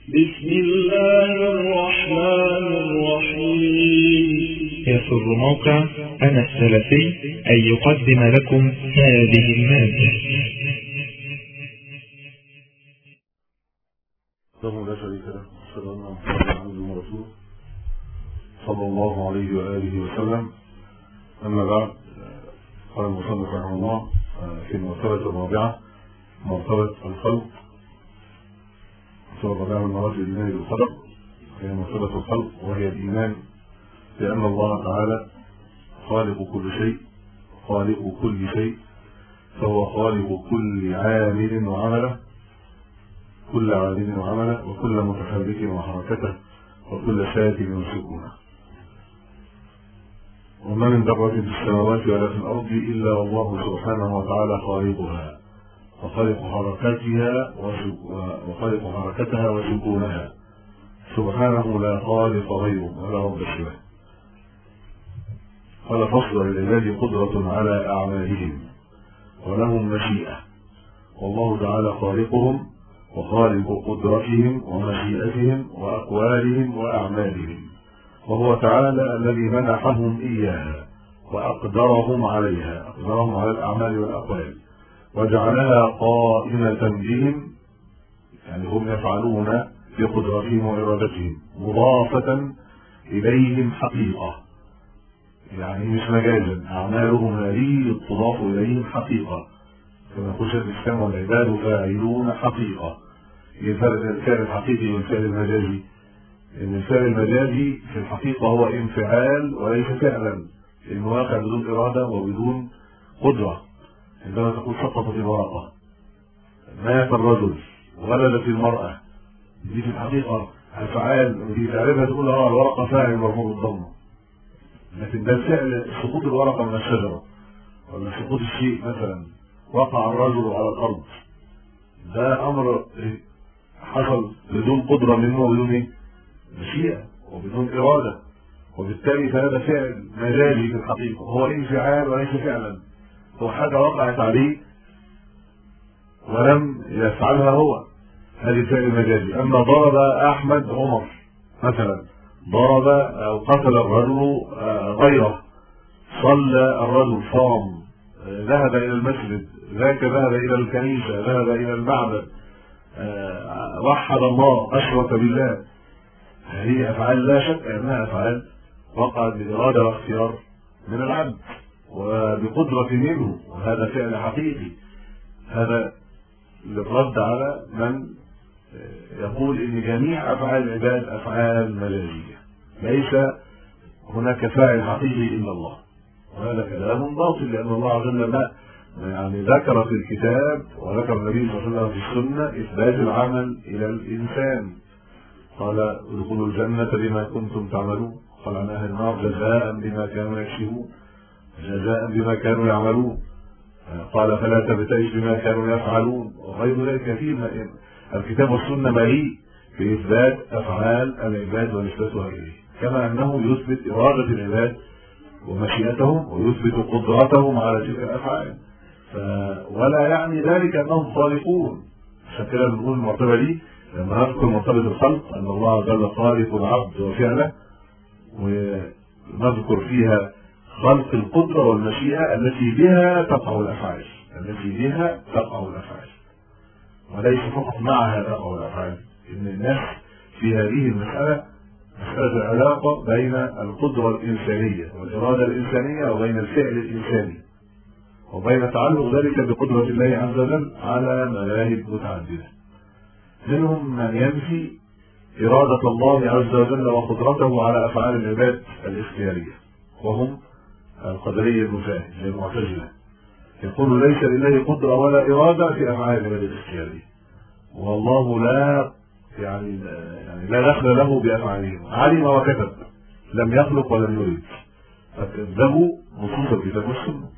بسم الله الرحمن الرحيم يسر موقع أنا السلفي أن يقدم لكم هذه المادة له لا شريك له أشهد أن محمدا عبده ورسوله صلى الله عليه وآله وسلم أما بعد قال المصنف رحمه الله في المرتبة الرابعة مرتبة الخلق المرتبة الرابعة من مراتب الإيمان بالقدر هي مرتبة الخلق وهي الإيمان بأن الله تعالى خالق كل شيء خالق كل شيء فهو خالق كل عامل وعمله كل عامل وعمله وكل متحرك وحركته وكل ساكن وسكونه وما من ذرة في السماوات ولا في الأرض إلا الله سبحانه وتعالى خالقها وخالق حركاتها وخالق حركتها وسكونها سبحانه لا خالق غيره ولا رب سواه قال فصل للعباد قدرة على أعمالهم ولهم مشيئة والله تعالى خالقهم وخالق قدرتهم ومشيئتهم وأقوالهم وأعمالهم وهو تعالى الذي منحهم إياها وأقدرهم عليها أقدرهم على الأعمال والأقوال وجعلها قائمة بهم يعني هم يفعلون بقدرتهم وإرادتهم مضافة إليهم حقيقة يعني مش مجازا أعمالهم هذه تضاف إليهم حقيقة كما يقول شيخ الإسلام والعباد فاعلون حقيقة الفرق بين الفعل الحقيقي والفعل المجازي ان الفعل المجازي في الحقيقة هو انفعال وليس فعلا لانه واقع بدون ارادة وبدون قدرة عندما تقول سقطت الورقة مات الرجل ولدت المرأة دي في الحقيقة افعال دي تعرفها تقول اه الورقة فاعل مرفوع بالضمة لكن ده الفعل سقوط الورقة من الشجرة ولا سقوط الشيء مثلا وقع الرجل على الارض ده امر حصل بدون قدرة منه وبدون ايه؟ مشيئة وبدون إرادة وبالتالي فهذا فعل مجازي في الحقيقة هو انفعال وليس فعلا هو حاجة وقعت عليه ولم يفعلها هو هذه الفعل المجازي أما ضرب أحمد عمر مثلا ضرب أو قتل الرجل غيره صلى الرجل صام ذهب إلى المسجد ذاك ذهب إلى الكنيسة ذهب إلى المعبد وحد الله أشرك بالله هذه أفعال لا شك أنها أفعال وقعت بإرادة واختيار من العبد وبقدرة منه وهذا فعل حقيقي هذا للرد على من يقول ان جميع افعال العباد افعال مجازيه ليس هناك فاعل حقيقي الا الله وهذا كلام باطل لان الله عز وجل ما يعني ذكر في الكتاب وذكر النبي صلى الله عليه وسلم في السنه اثبات العمل الى الانسان قال ادخلوا الجنه بما كنتم تعملون قال عن اهل النار جزاء بما كانوا يكسبون جزاء بما كانوا يعملون قال فلا تبتئس بما كانوا يفعلون وغير ذلك كثير الكتاب والسنة مليء في إثبات أفعال العباد ونسبتها إليه كما أنه يثبت إرادة العباد ومشيئتهم ويثبت قدرتهم على تلك الأفعال ف... ولا يعني ذلك أنهم خالقون عشان كده بنقول المرتبة دي لما نذكر مرتبة الخلق أن الله جل خالق العبد وفعله ونذكر فيها خلق القدرة والمشيئة التي بها تقع الأفعال التي بها تقع الأفعال وليس فقط معها تقع الأفعال إن الناس في هذه المسألة مسألة العلاقة بين القدرة الإنسانية والإرادة الإنسانية وبين الفعل الإنساني وبين تعلق ذلك بقدرة الله عز وجل على مذاهب متعددة منهم من ينفي إرادة الله عز وجل وقدرته على أفعال العباد الاختيارية وهم القدرية النفاة للمعتزلة يقول ليس لله قدرة ولا إرادة في أفعال العباد الاختيارية والله لا يعني يعني لا دخل له بأفعالهم علم وكتب لم يخلق ولم يريد فكذبوا نصوص الكتاب والسنة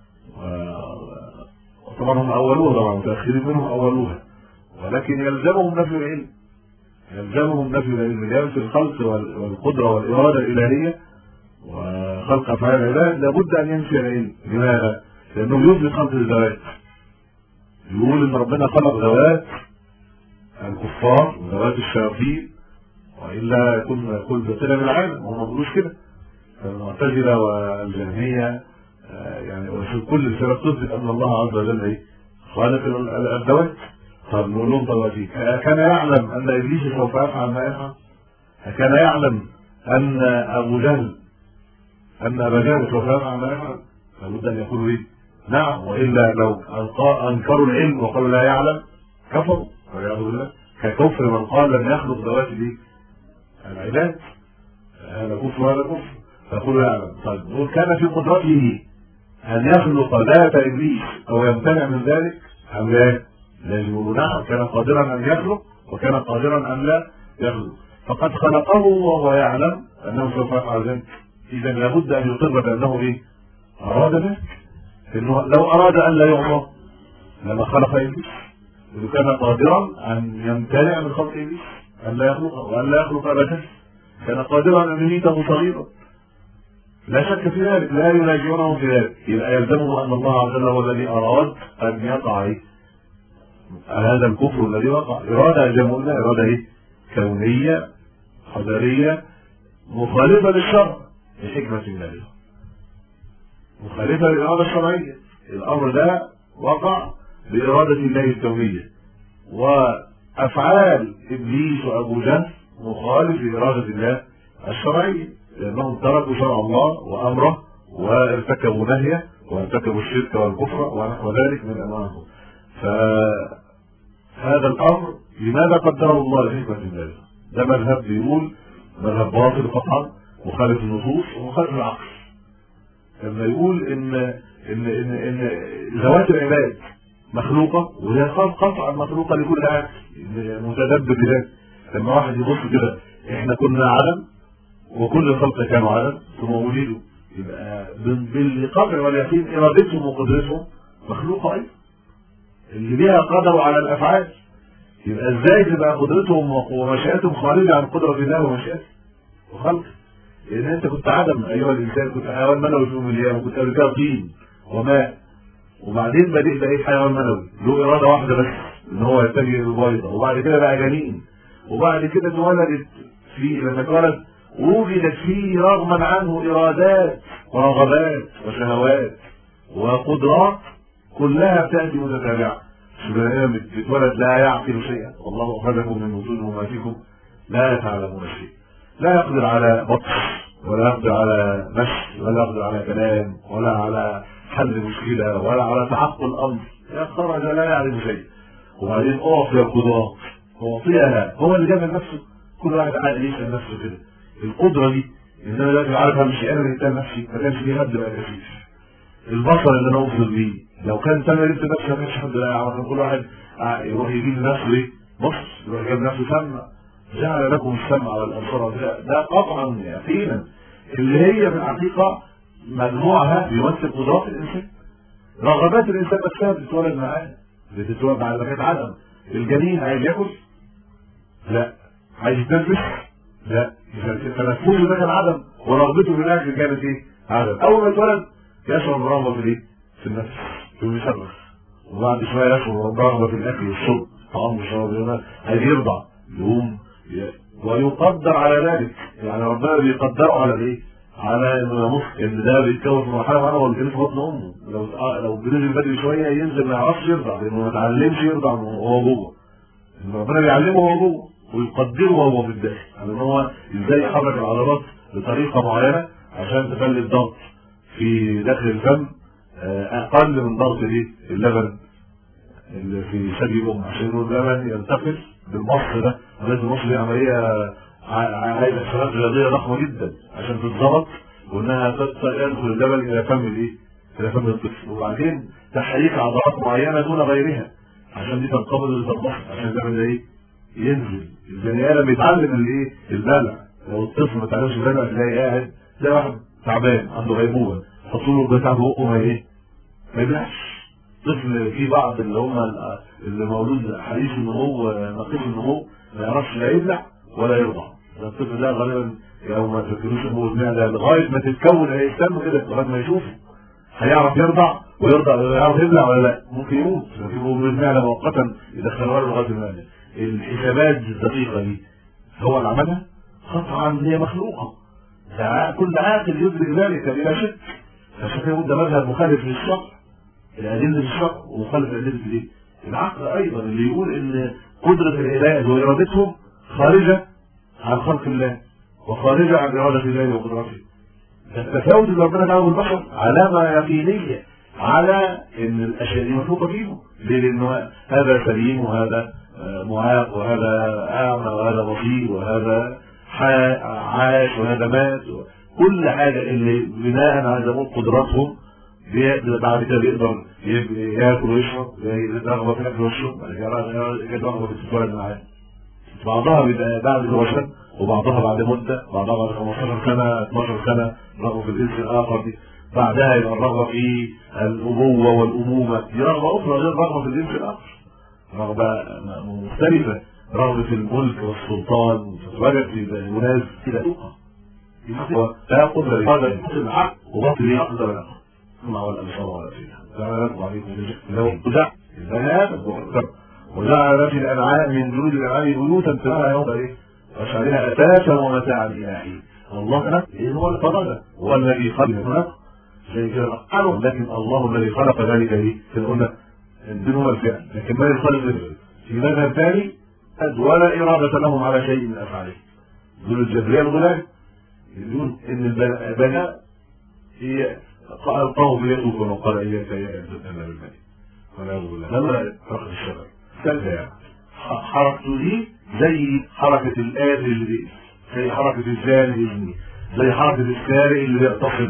وطبعا هم أولوها طبعا متأخرين منهم أولوها ولكن يلزمهم نفي العلم يلزمهم نفي العلم ينفي الخلق والقدرة والإرادة الإلهية وخلق أفعال العباد لابد أن ينفي العلم لماذا؟ لأنه يثبت خلق الذوات يقول إن ربنا خلق ذوات الكفار وذوات الشياطين والا يكون كل باطلا العالم وهم ما بيقولوش كده المعتزله والجهميه آه، يعني وفي كل الفرق تثبت ان الله عز وجل ايه خالق ال- الذوات طب نقول لهم دلوقتي كان يعلم ان ابليس سوف يفعل ما يفعل كان يعلم ان ابو جهل ان ابا جهل سوف يفعل ما يفعل لابد ان يقولوا ايه نعم والا لو أنقا- انكروا العلم وقالوا لا يعلم كفروا والعياذ بالله ككفر من قال لم يخلق ذوات الايه العباد هذا كفر وهذا كفر فيقول يعلم طيب نقول كان في قدرته ان يخلق ذات ابليس او يمتنع من ذلك ام لا؟ لازم يقولوا نعم كان قادرا ان يخلق وكان قادرا ان لا يخلق فقد خلقه وهو يعلم انه سوف يفعل ذلك اذا لابد ان يقر بانه ايه؟ اراد ذلك انه لو اراد ان لا يعصى لما خلق ابليس إذا كان قادرا أن يمتنع من خلق إبليس أن لا يخلقه وأن لا يخلق أبدا كان قادرا أن يميته صغيرا لا شك في ذلك لا يناجونه في ذلك يبقى يلزمه أن الله عز وجل هو الذي أراد أن يقع إيه؟ هذا الكفر الذي وقع إرادة زي ما قلنا إرادة إيه؟ كونية قدرية مخالفة للشرع لحكمة الله مخالفة للإرادة الشرعية الأمر ده وقع بإرادة الله الكونية وأفعال إبليس وأبو جهل مخالف لإرادة الله الشرعية لأنهم تركوا شرع الله وأمره وارتكبوا نهيه وارتكبوا الشرك والكفر ونحو ذلك من أنواع الكفر فهذا الأمر لماذا قدره الله لحكمة الله ده مذهب بيقول مذهب باطل قطعا مخالف النصوص ومخالف العقل لما يقول ان ان ان ان ذوات العباد مخلوقه وهي قطعا مخلوقه لكل عاقل متدبر بذلك لما واحد يبص كده احنا كنا عدم وكل الخلق كانوا عدم ثم ولدوا يبقى بال- بالقدر واليقين ارادتهم وقدرتهم مخلوقه ايضا اللي ليها قدر على الافعال يبقى ازاي تبقى قدرتهم ومشيئتهم خارجه عن قدره الله ومشيئته وخلقه لان انت كنت عدم ايها الانسان كنت حيوان منوي في يوم من الايام وكنت قبل كده طين وماء وبعدين بدأت بقيت حيوان منوي له اراده واحده بس ان هو يتجه للبيضه وبعد كده بقى جنين وبعد كده اتولدت في لما اتولد وجدت فيه رغما عنه ارادات ورغبات وشهوات وقدرات كلها بتاتي متتابعه سبحانه بتتولد لا يعقل شيئا والله اخرجكم من بطون امهاتكم لا تعلمون شيئا لا يقدر على بطش ولا يقدر على مشي ولا يقدر على كلام ولا على حل مشكلة ولا على تحقق الأمر يا خرج لا يعلم شيء وبعدين أعطي القدرات أعطيها هو اللي جاب نفسه كل واحد عاقل يسأل نفسه كده القدرة دي إن أنا دلوقتي عارف أمشي أنا اللي نفسي ما كانش فيه حد ما يكفيش البصر اللي أنا أوصل بيه لو كان تم انت نفسي ما كانش حد لا يعرف كل واحد يروح يجيب لنفسه إيه بص يروح يجيب نفسه سمع جعل لكم السمع والابصار والغشاء ده قطعا يقينا اللي هي في الحقيقه مجموعها بيمثل قدرات الانسان رغبات الانسان نفسها بتتولد معاه بتتولد بعد ما كانت عدم الجنين عايز ياكل لا عايز يتنفس لا تنفسه ده كان عدم ورغبته في الاكل كانت ايه؟ عدم اول ما اتولد يشعر برغبه في الايه؟ في النفس يقوم يصرخ وبعد شويه يشعر برغبه في الاكل والشرب طعام وشراب عايز يرضع يقوم ويقدر على ذلك يعني ربنا بيقدره على ايه؟ على انه يمص ان ده بيتكون في مرحله معينه هو بيتكون في بطن امه لو لو بنزل بدري شويه ينزل ما يعرفش يرضع لانه ما اتعلمش يرضع وهو جوه ان ربنا بيعلمه وهو جوه ويقدره وهو في الداخل يعني ان هو ازاي يحرك العضلات بطريقه معينه عشان تخلي الضغط في داخل الفم اقل من ضغط الايه؟ اللبن اللي في ثدي الام عشان اللبن ينتقل بالمص ده عمليه المص دي عمليه عايزه حسابات رياضيه ضخمه جدا عشان تتظبط وانها يدخل اللبن الى فم الايه؟ الى فم الطفل وبعدين تحريك عضلات معينه دون غيرها عشان دي تنقبض وتتبسط عشان اللبن ده ايه؟ ينزل البني ادم بيتعلم الايه؟ البلع لو الطفل ما اتعلمش البلع تلاقي قاعد تلاقي واحد تعبان عنده غيبوبه حطوا له بتاع بقه ما ايه؟ ما يبلعش طفل في بعض اللي هم اللي مولود حديث النمو نقيص النمو ما يعرفش لا يبلع ولا يرضع الطفل ده غالبا لو ما تفكروش هو المعده لغايه ما تتكون هيستنى كده لغايه ما يشوف هيعرف يرضع ويرضع يعرف يبلع ولا لا ممكن يموت في المعده مؤقتا يدخلوها له لغايه المعده الحسابات الدقيقة دي هو اللي عملها قطعا هي مخلوقة ده كل عاقل يدرك ذلك بلا شك عشان كده ده مذهب مخالف للشرع الأدلة الشرع ومخالف لأدلة الدين العقل أيضا اللي يقول إن قدرة العباد وإرادتهم خارجة عن خلق الله وخارجة عن إرادة الله وقدرته ده التفاوت اللي ربنا جعله بالبشر علامة يقينية على ان الاشياء دي مخلوقه فيهم ليه؟ لانه هذا سليم وهذا آه، معاق وهذا اعمى وهذا بصير وهذا حا- عاش وهذا مات كل حاجه اللي بناء على زي ما قلت قدراتهم بي- بعد كده بيقدر يب- ياكل ويشرب زي رغبه في الاكل والشرب بعد كده رغبة- كده رغبه في التجاره معاه بعضها بيبقى بعد الوفاة وبعضها بعد مدة بعضها بعد 15 سنة 12 سنة رغبة في الجنس الآخر دي بعدها يبقى الرغبة في الأبوة والأمومة دي رغبة أخرى غير رغبة في الجنس الآخر رغبة مختلفة رغبة الملك والسلطان وجد في المناز كده لا قدرة لهذا يقتل العقل وبطل يقدر العقل ما هو الأبصار ولا فيها لا يرضى عليكم لو وجع البني آدم وقدر وجعل في الأنعام من جلود الأنعام بيوتا تراها يوم إيه وجعلها أساسا ومتاعا إلى حين الله نفسه إيه هو اللي فرض هو الذي خلق زي كده قالوا لكن الله الذي خلق ذلك ايه كده قلنا الدين هو الفعل لكن ما يخلق ذلك في مذهب ثاني قد ولا إرادة لهم على شيء من أفعاله دول الجبرية الغلاة يقولون إن البناء هي قال القوم بيده وقال إياك إياك أن تتنى بالملك والعياذ بالله لما فقد الشباب ثالثة يعني حركته دي زي حركة الآب اللي بيقف زي حركة الزاني اللي يزني زي حركة السارق اللي بيغتصب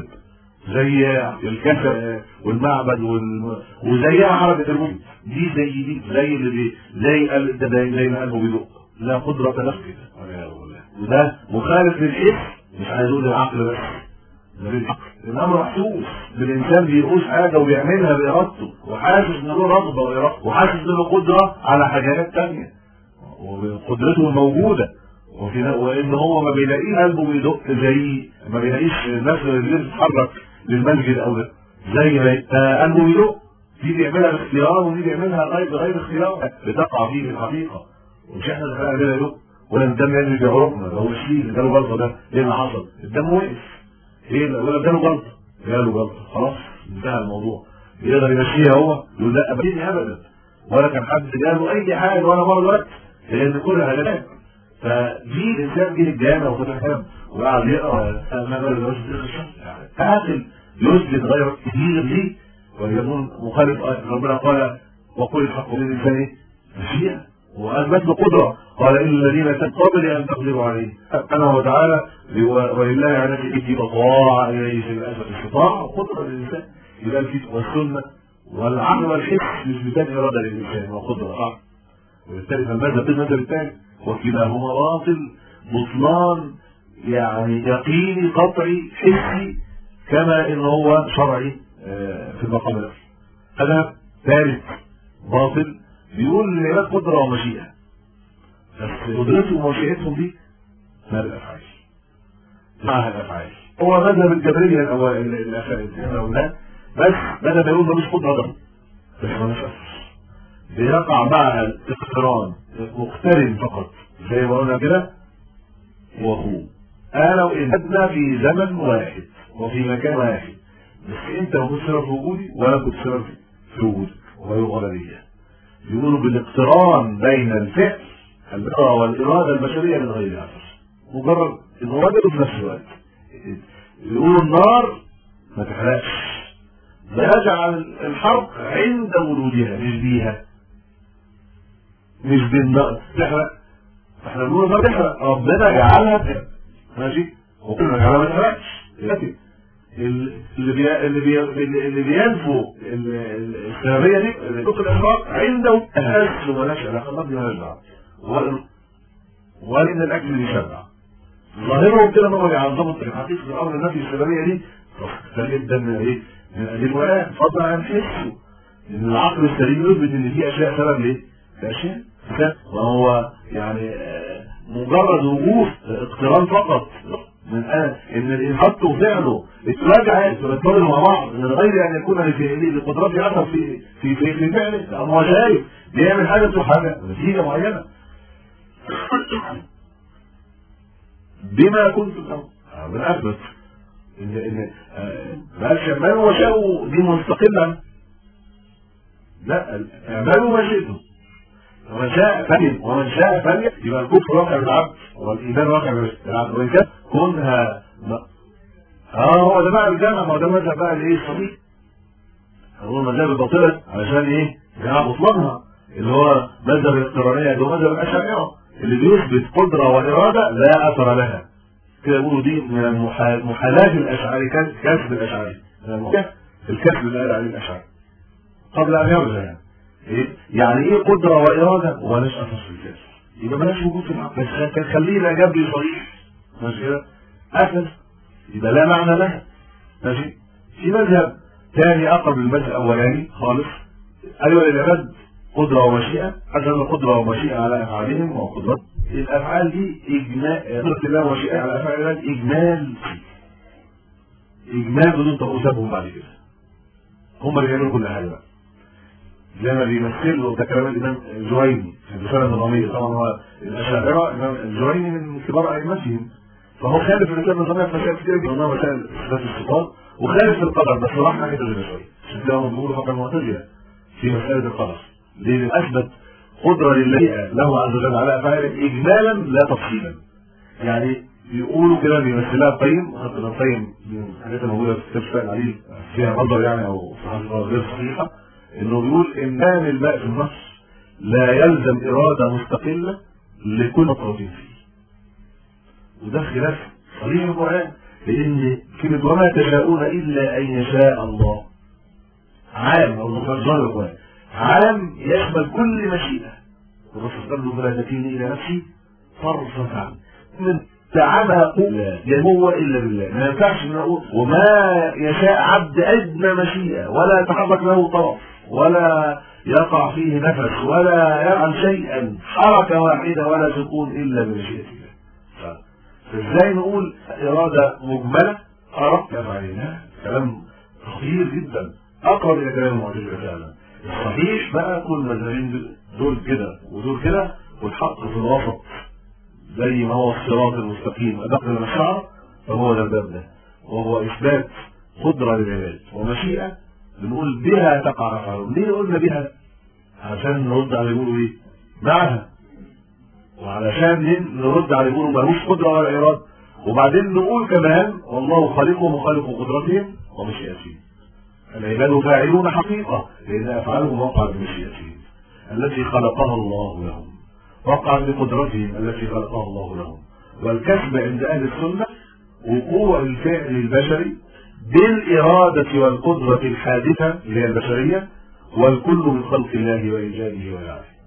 زي الكسر والمعبد والم... وزيها حركة الموت دي زي دي زي اللي بي... زي قال ده زي, زي ما قلبه بيدق لا قدرة له كده والعياذ بالله وده مخالف للحس مش عايز اقول للعقل بس ده بالعقل الامر محسوس بالانسان بيقوس حاجه وبيعملها بارادته وحاسس ان له رغبه وإرادة وحاسس ان له قدره على حاجات تانية وقدرته موجوده وفي وان هو ما بيلاقيش قلبه بيدق زي ما بيلاقيش الناس اللي بتتحرك للمسجد او ده زي ما قلبه بيدق دي بيعملها باختيار ودي بيعملها غير بغير اختيار بتقع فيه في الحقيقه مش احنا اللي فعلا يدق ولا الدم ينزل في عروقنا هو الشيء اللي جاله جلطه ده ايه اللي حصل؟ الدم وقف ايه اللي ولا جاله جلطه جاله جلطه خلاص انتهى الموضوع يقدر يمشيها هو يقول لا ابدا ابدا ولا كان حد جاله اي حاجه ولا مره الوقت لان كلها هلاك فدي الانسان جه الجامع وفتح كلام وقعد يقرا ما بال الوجه قاتل يثبت غير كثير دي ويكون مخالف ربنا قال وقل الحق للانسان مشيئه واثبت له قدره قال ان الذين قبل ان تقدروا عليه سبحانه وتعالى ولله على الذي تطاع اليه في الاسف استطاع قدره للانسان يبقى الكتاب والسنه والعقل والحس مش مثال اراده للانسان وقدره صح وبالتالي فالمذهب المذهب الثاني وكلاهما باطل بطلان يعني يقيني قطعي حسي كما ان هو شرعي في المقام الاول هذا ثالث باطل بيقول العباد قدره ومشيئه بس قدرتهم ومشيئتهم دي ما الافعال معها الافعال هو مذهب الجبريه الاوائل الافعال بس بدل ما يقول ملوش قدره ده بس ملوش بيقع مع الاقتران مقترن فقط زي ما قلنا كده وهو انا وان ادنا في زمن واحد وفي مكان واحد بس انت ما كنتش سبب في وجودي ولا كنت سبب في وجودك وهي غلبيه يقولوا بالاقتران بين الفعل والاراده البشريه من غير اثر مجرد ان وجدوا في نفس الوقت يقولوا النار ما تحرقش يجعل الحرب عند ولودها مش بيها مش بالنار تحرق احنا بنقول النار تحرق ربنا جعلها تحرق ماشي وقلنا جعلها ما تحرقش لكن اللي بي... اللي بي... اللي بينفوا السببيه دي طرق الاحراق عنده الاكل مالهاش علاقه النار دي مالهاش دعوه وان الاكل بيشبع ظاهرهم كده ان هم بيعظموا الحقيقه الامر النفي السببيه دي ده جدا من ايه؟ من الادوات فضلا عن حسه ان العقل السليم يثبت ان في اشياء سبب ليه؟ في اشياء وهو يعني مجرد وجود اقتران فقط من ان الانحط وفعله اتراجع يتبادلوا مع بعض من غير ان يكون لقدرات اثر في في في, في فعله هو شايف بيعمل حاجه تروح حاجه نتيجه معينه بما كنتم تعملون ربنا اثبت ان ان آه، ما قالش اعملوا وشاءوا دي مستقله لا اعملوا ما شئتم ومن شاء فليم ومن شاء فليم يبقى الكفر واقع بالعبد والايمان واقع بالعبد وان كان كونها اه هو ده بقى الجامع ما هو ده مذهب بقى الايه الصحيح هو المذاهب الباطله علشان ايه؟ جماعه بطلانها اللي هو مذهب الاقترانيه ده مذهب الاشاعره اللي بيثبت قدره واراده لا اثر لها كده يقولوا دي من المحا- محاذاه الاشعري كس- كسب الاشعري من المحا- الكسب اللي قال عليه الاشعري قبل ان يرجع يعني إيه؟ يعني ايه قدره واراده ولاش اثر في الكسب يبقى بلاش وجود في العقل بس كان خليه الاجاب لي صريح ماشي كده اثر يبقى لا معنى لها ماشي في مذهب ثاني اقرب للمذهب الاولاني خالص ايوه العباد قدره ومشيئه حسب القدره ومشيئه على افعالهم وقدرات الافعال دي اجمال قدره الله ومشيئه على افعال العباد اجمال اجمال بدون تقوساتهم بعد كده هم اللي بيعملوا كل حاجه بقى زي ما بيمثلوا ده كلام الامام الجويني في الرساله النظاميه طبعا هو الاشاعره الامام الجويني من كبار ائمتهم فهو خالف الرساله النظاميه في مسائل كتير جدا منها مسائل اثبات الصفات وخالف القدر بس راح ناحيه الغنى شويه عشان كده هم بيقولوا فقط المعتزله في مساله القدر لان اثبت قدره لله له عز وجل على افعاله اجمالا لا تفصيلا يعني بيقولوا كده بيمثلها القيم حتى ابن القيم من الحاجات الموجوده في كتاب شفاء العليل فيها نظر يعني او في حقيقه غير صحيحه انه بيقول ان كان الماء في النص لا يلزم اراده مستقله لكل مطلوب فيه وده خلاف صريح القرآن لأن كلمة وما تشاءون إلا أن يشاء الله عام أو مفرزان القرآن عام يشمل كل مشيئة الرسول قال له فلا تكلني إلى نفسي طرفة عين من تعبها قوة ينمو إلا بالله ما ينفعش ان اقول وما يشاء عبد أدنى مشيئة ولا يتحرك له طرف ولا يقع فيه نفس ولا يفعل شيئا حركة واحدة ولا سكون إلا بمشيئة الله ف- فازاي نقول إرادة مجملة أردت علينا كلام خطير جدا أقرب إلى كلام المعتزلة فعلا الصحيح بقى كل مذهبين دول كده ودول كده والحق في الوسط زي ما هو الصراط المستقيم أدق من الشعر فهو ده الباب ده وهو إثبات قدرة للعباد ومشيئة بنقول بها تقع أفعالهم ليه قلنا بها؟ عشان نرد على يقولوا إيه؟ معها وعلشان نرد على يقولوا ملوش قدرة ولا إرادة وبعدين نقول كمان والله خالقهم وخالق قدرتهم ومشيئتهم العباد فاعلون حقيقة لأن أفعالهم وقعت بمشيئتهم التي خلقها الله لهم وقعت بقدرتهم التي خلقها الله لهم والكسب عند أهل السنة وقوع الفعل البشري بالإرادة والقدرة الحادثة اللي هي البشرية والكل من خلق الله وإيجاده ويعافيه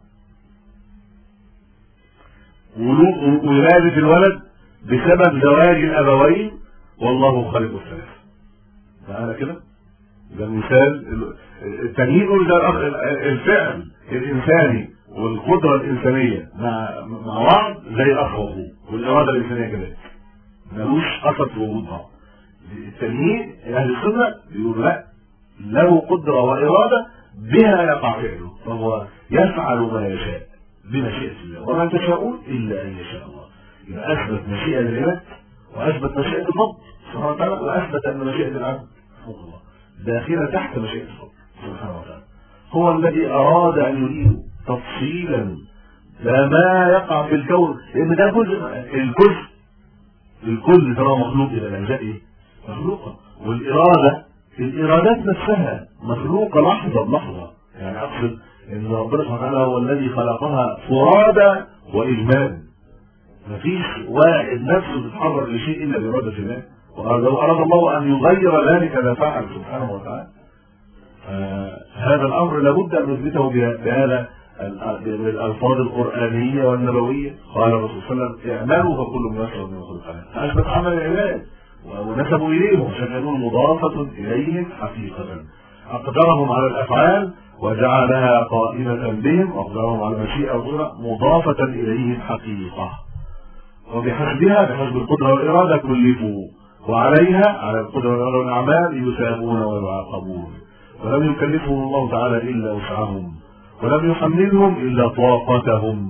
ولو- ولادة الولد بسبب زواج الأبوين والله خالق الثلاثة معانا كده ده مثال التانيين يقول ده الأخ- الفعل الإنساني والقدرة الإنسانية مع مع بعض زي الأخ وأخوه والإرادة الإنسانية كذلك ملوش أثر في وجود بعض التانيين أهل السنة بيقولوا لا له قدرة وإرادة بها يقع فعله فهو يفعل ما يشاء بمشيئة الله وما تشاءون إلا أن يشاء الله يبقى أثبت مشيئة للعباد وأثبت مشيئة الرب سبحانه وتعالى وأثبت أن مشيئة العبد سبحانه الله داخلة تحت مشيئة الرب سبحانه وتعالى هو الذي أراد أن يريد تفصيلا لا ما يقع في الكون لأن ده جزء الجزء الكل ترى مخلوق إلى الأجزاء إيه؟ مخلوقة والإرادة الإرادات نفسها مخلوقة لحظة بلحظة يعني أقصد إن ربنا سبحانه وتعالى هو الذي خلقها فرادى وإجمالا مفيش واحد نفسه تتحرك لشيء إلا بإرادة الله ولو أراد الله أن يغير ذلك لفعل سبحانه وتعالى آه، هذا الأمر لابد أن نثبته به- بهذا ال- بالألفاظ القرآنية والنبوية قال الرسول صلى الله عليه وسلم اعملوا فكل ميسر من خلق الله فأثبت عمل العباد ونسبوا إليهم عشان يكون مضافة إليهم حقيقة أقدرهم على الأفعال وجعلها قائمة بهم أقدرهم على المشيئة والقدرة مضافة إليهم حقيقة وبحسبها بحسب القدرة والإرادة كلفوا وعليها على القدرة والإرادة والأعمال يثابون ويعاقبون ولم يكلفهم الله تعالى إلا وسعهم ولم يحملهم إلا طاقتهم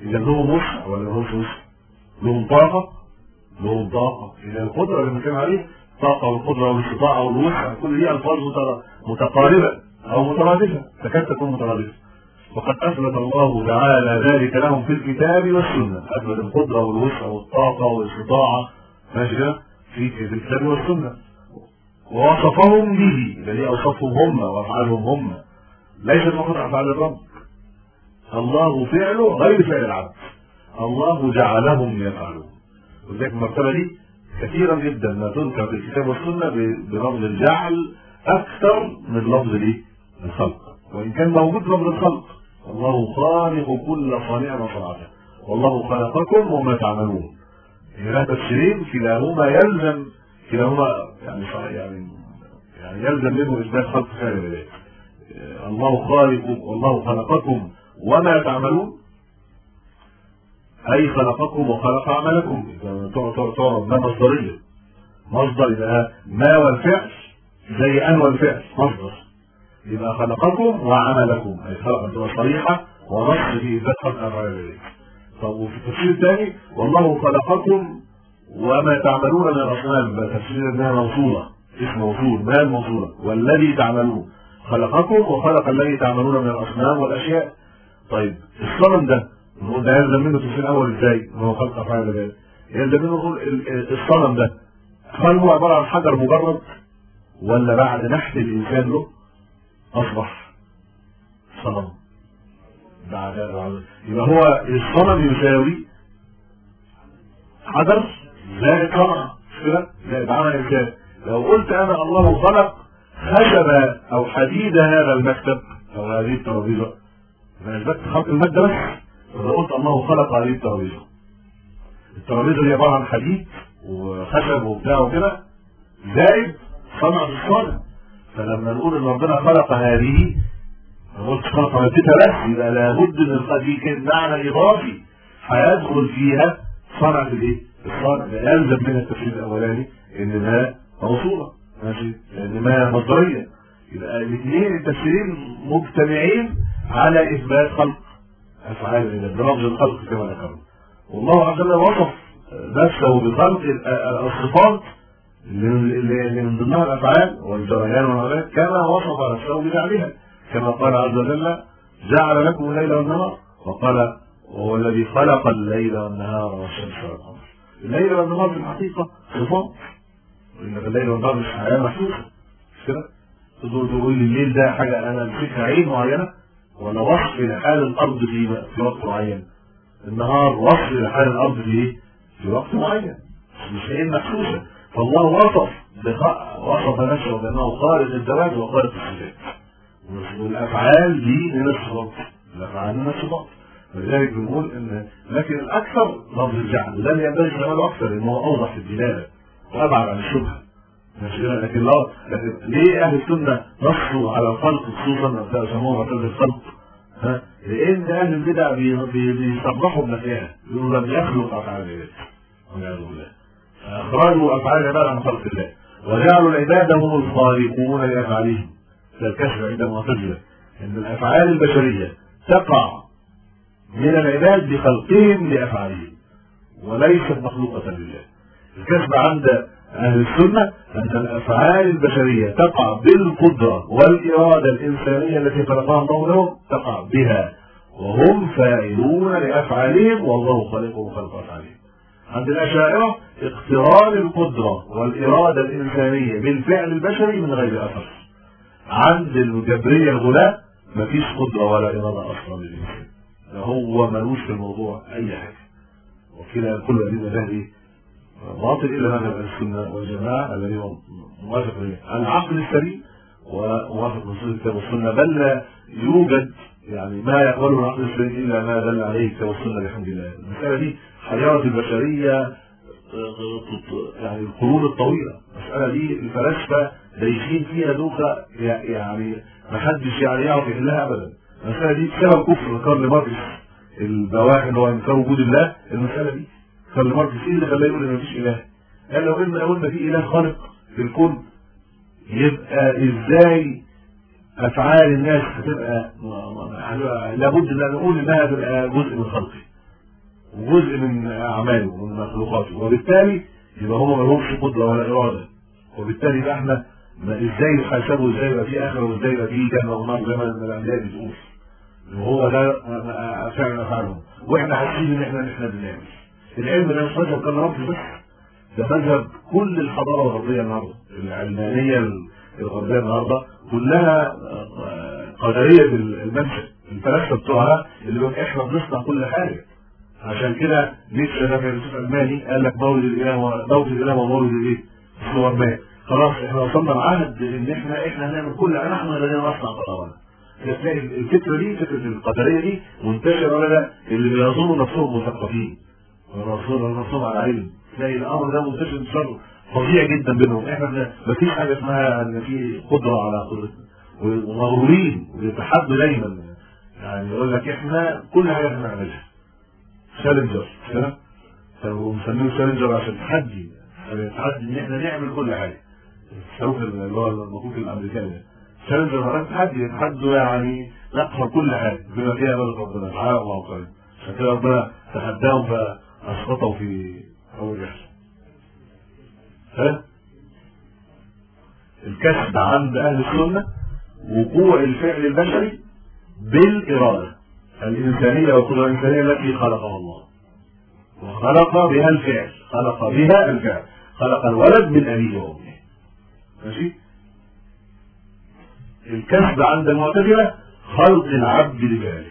إذا لهم وسع ولا لهمش وسع؟ لهم طاقة لهم طاقة إذا القدرة اللي بنتكلم عليه الطاقة والقدرة والاستطاعة والوسع كل دي ألفاظ متر- متقاربة أو مترادفة تكاد تكون مترادفة وقد أثبت الله تعالى ذلك لهم في الكتاب والسنة أثبت القدرة والوسع والطاقة والاستطاعة ماشي كده؟ في في الكتاب والسنة ووصفهم به الذي أوصفهم هم وأفعالهم هم ليست فقط أفعال الرب الله فعله غير فعل العبد الله جعلهم يفعلون ولذلك المرتبة دي كثيرا جدا ما تذكر في الكتاب والسنة ب- بلفظ الجعل أكثر من لفظ الإيه؟ الخلق وإن كان موجود لفظ الخلق الله خالق كل صانع وصنعته والله خلقكم وما تعملون هنا تفسيرين كلاهما يلزم كلاهما يعني يعني يعني يلزم منه إثبات خلق فعل العباد الله خالق والله خلقكم وما تعملون أي خلقكم وخلق عملكم تعرف ما مصدرية مصدر يبقى ما والفعل زي أن والفعل مصدر يبقى خلقكم وعملكم أي خلق تبقى صريحة ونص في إثبات خلق أفعال العباد طب وفي التفسير الثاني والله خلقكم وما تعملون من الأصنام يبقى تفسير إنها موصولة اسم موصول ما الموصولة والذي تعملون خلقكم وخلق الذي تعملون من الأصنام والأشياء طيب الصنم ده نقول ده يلزم منه تفسير الاول ازاي؟ ان هو خلق افعال العباد يلزم منه نقول ال- ال- الصنم ده هل هو عباره عن حجر مجرد ولا بعد نحت الانسان له اصبح صنم بعد بعد- يبقى هو الصنم يساوي حجر زائد صنع مش كده؟ زائد عمل انسان لو قلت انا الله خلق خشب او حديد هذا المكتب او هذه الترابيزه انا اثبتت خلق الماده بس لو قلت الله خلق هذه الترابيزه الترابيزه دي عباره عن حديد وخشب وبتاع وكده زائد صنع بالصانع فلما نقول ان ربنا خلق هذه أنا قلت خلق مادتها بس يبقى لابد من الخ- دي كان معنى اضافي هيدخل فيها صنعة الايه؟ الصنع ده يلزم من التفسير الاولاني ان ما موصوله ماشي لان ما مصدريه يبقى الاثنين التفسيرين مجتمعين على اثبات خلق افعال العباد بلفظ الخلق كما ذكرنا والله عز وجل وصف نفسه بخلق ال- ال- الصفات اللي اللي من ضمنها الافعال والجريان والعباد كما وصف نفسه بجعلها كما قال عز وجل جعل لكم الليل والنهار وقال وهو الذي خلق الليل والنهار والشمس والقمر الليل والنهار في الحقيقه صفات وان في الليل والنهار مش حياه محسوسه مش كده؟ تقول تقول لي الليل ده حاجه انا امسكها عين معينه ولا وصف لحال الارض في في وقت معين النهار وصف لحال الارض في ايه؟ في وقت معين مش عين محسوسه فالله وصف بخ- وصف نفسه بانه خالق الزواج وخالق الصفات والافعال دي من الصفات الافعال من الصفات ولذلك بنقول ان لكن الاكثر لفظ الجعل ده اللي ينبغي استعماله اكثر ان هو اوضح في الدلاله وابعد عن الشبهه مش كده لكن لا لكن ليه اهل السنه نصوا على الخلق خصوصا يسموه معتزله الخلق ها لان اهل البدع بي- بي- بيصبحوا بنفسها يقولوا لم يخلق افعال العباد والعياذ بالله اخرجوا افعال العباد عن خلق الله وجعلوا العباد هم الخالقون لافعالهم كالكشف عند المعتزله ان الافعال البشريه تقع من العباد بخلقهم لافعالهم وليست مخلوقه لله الكشف عند أهل السنة أن الأفعال البشرية تقع بالقدرة والإرادة الإنسانية التي خلقها الله لهم تقع بها وهم فاعلون لأفعالهم والله خالقهم خلق أفعالهم عند الأشاعرة اقتران القدرة والإرادة الإنسانية بالفعل البشري من غير أثر عند الجبرية الغلاة مفيش قدرة ولا إرادة أصلا للإنسان ده هو ملوش في الموضوع أي حاجة وكلا كل أدين ده إيه باطل الا مذهب اهل السنه والجماعه الذي هو موافق العقل السليم وموافق نصوص الكتاب والسنه بل لا يوجد يعني ما يقبله العقل السليم الا ما دل عليه الكتاب والسنه بحمد الله المساله دي حيرت البشريه يعني القرون الطويله المساله دي الفلاسفه دايخين فيها دوخه يعني ما حدش يعني يعرف يحلها ابدا المساله دي بسبب كفر كارل ماركس البواحث اللي هو انكار وجود الله المساله دي كارل ماركس ايه اللي خلاه يقول ان مفيش اله؟ قال لو ان قلنا في اله خالق في الكون يبقى ازاي افعال الناس هتبقى لابد ان نقول انها تبقى جزء من خلقه وجزء من اعماله ومن مخلوقاته وبالتالي يبقى هم ما لهمش قدره ولا اراده وبالتالي يبقى احنا ما ازاي يحاسبوا ازاي يبقى في اخره وازاي يبقى في جنه ونار زي ما الانبياء بتقول وهو ده فعلا افعالهم واحنا حاسين ان احنا احنا بنعمل العلم ده مش مذهب كان ربي بس ده مذهب كل الحضاره الغربيه النهارده العلمانيه الغربيه النهارده كلها قدريه المنشا الفلاسفه بتوعها اللي بيقول احنا بنصنع كل حاجه عشان كده نيتشه ده فيلسوف الماني قال لك مولد الاله مولد الاله ومولد الايه؟ الصور مات خلاص احنا وصلنا العهد ان احنا احنا هنعمل كل نحن الذين نصنع قرارنا تلاقي الفكره دي فكره القدريه دي منتشره ولا لا اللي بيظنوا نفسهم مثقفين ويظنوا نفسهم على علم تلاقي الامر ده منتشر انتشار فظيع جدا بينهم احنا ما فيش حاجه اسمها ان في قدره على قدرتنا ومغرورين ويتحدوا دايما يعني يقول لك احنا كل حاجه بنعملها تشالنجر كده ومسميه تشالنجر عشان تحدي تحدي ان احنا نعمل كل حاجه الصاروخ اللي هو المخوف الامريكاني ده تشالنجر معناه تحدي يتحدوا يعني نقهر كل حاجه بما فيها ملك ربنا الحق وعقائد عشان كده ربنا تحداهم فاسقطوا في اول رحله ها الكسب عند اهل السنه وقوع الفعل البشري بالاراده الانسانيه والقدره الانسانيه التي خلقها الله وخلق بها الفعل خلق بها الفعل خلق الولد من ابيه وامه ماشي الكسب عند المعتزله خلق العبد لفعله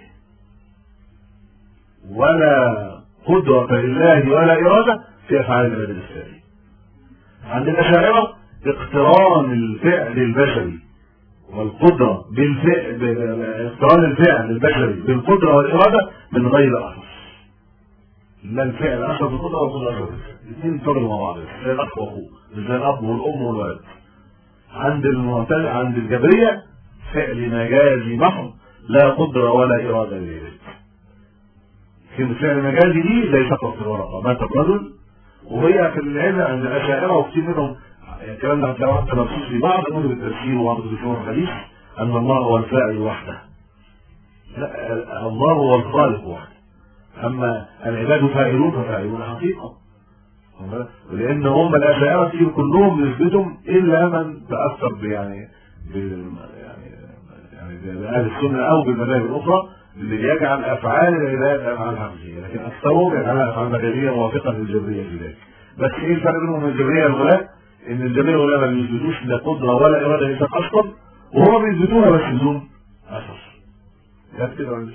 ولا قدرة لله ولا إرادة في أفعال العباد الثاني عند الأشاعرة اقتران الفعل البشري والقدرة بالفعل اقتران الفعل البشري بالقدرة والإرادة من غير أثر لا الفعل أثر بالقدرة والقدرة أثر الاثنين يضطروا مع بعض زي الأخ وأخوه زي الأب والأم والولد عند المعتزلة عند الجبرية فعل مجازي محض لا قدرة ولا إرادة لذلك كلمة فعل مجازي دي زي سقط في الورقة مات الرجل وهي في العلم عند الأشاعرة وكثير منهم الكلام ده هتلاقوا حتى مبسوط في بعض كتب التفسير وبعض كتب الحديث أن الله هو الفاعل وحده لا الله هو الخالق وحده أما العباد فاعلون ففاعلون حقيقة لأن هم الأشاعرة كتير كلهم نسبتهم إلا من تأثر يعني يعني يعني بأهل السنة أو بالمذاهب الأخرى اللي بيجعل افعال العباد افعال حقيقيه لكن اكثرهم يجعلها افعال مجازيه موافقه للجبريه في ذلك بس ايه الفرق بينهم وبين الجبريه والغلاء؟ ان الجبريه والغلاء ما بيثبتوش لا قدره ولا اراده للانسان اصلا وهما بيثبتوها بس بدون اثر ده كده ولا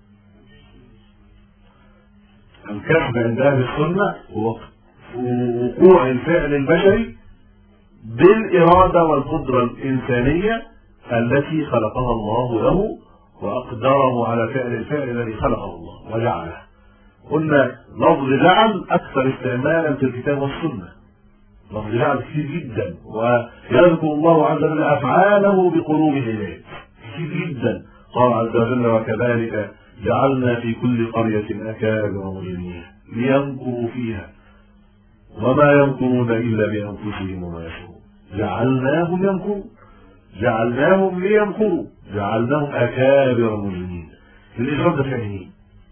الكسب عند اهل السنه هو وقوع الفعل البشري بالاراده والقدره الانسانيه التي خلقها الله له وأقدره على فعل الفعل الذي خلقه الله وجعله قلنا لفظ جعل أكثر استعمالا في الكتاب والسنة لفظ جعل كثير جدا ويذكر الله عز وجل أفعاله بقلوب العباد كثير جدا قال عز وجل وكذلك جعلنا في كل قرية أكابر مجرمين ليمكروا فيها وما يمكرون إلا بأنفسهم وما يشعرون جعلناهم يمكرون جعلناهم ليمكروا جعلناهم أكابر مجرمين الإجرام ده فعل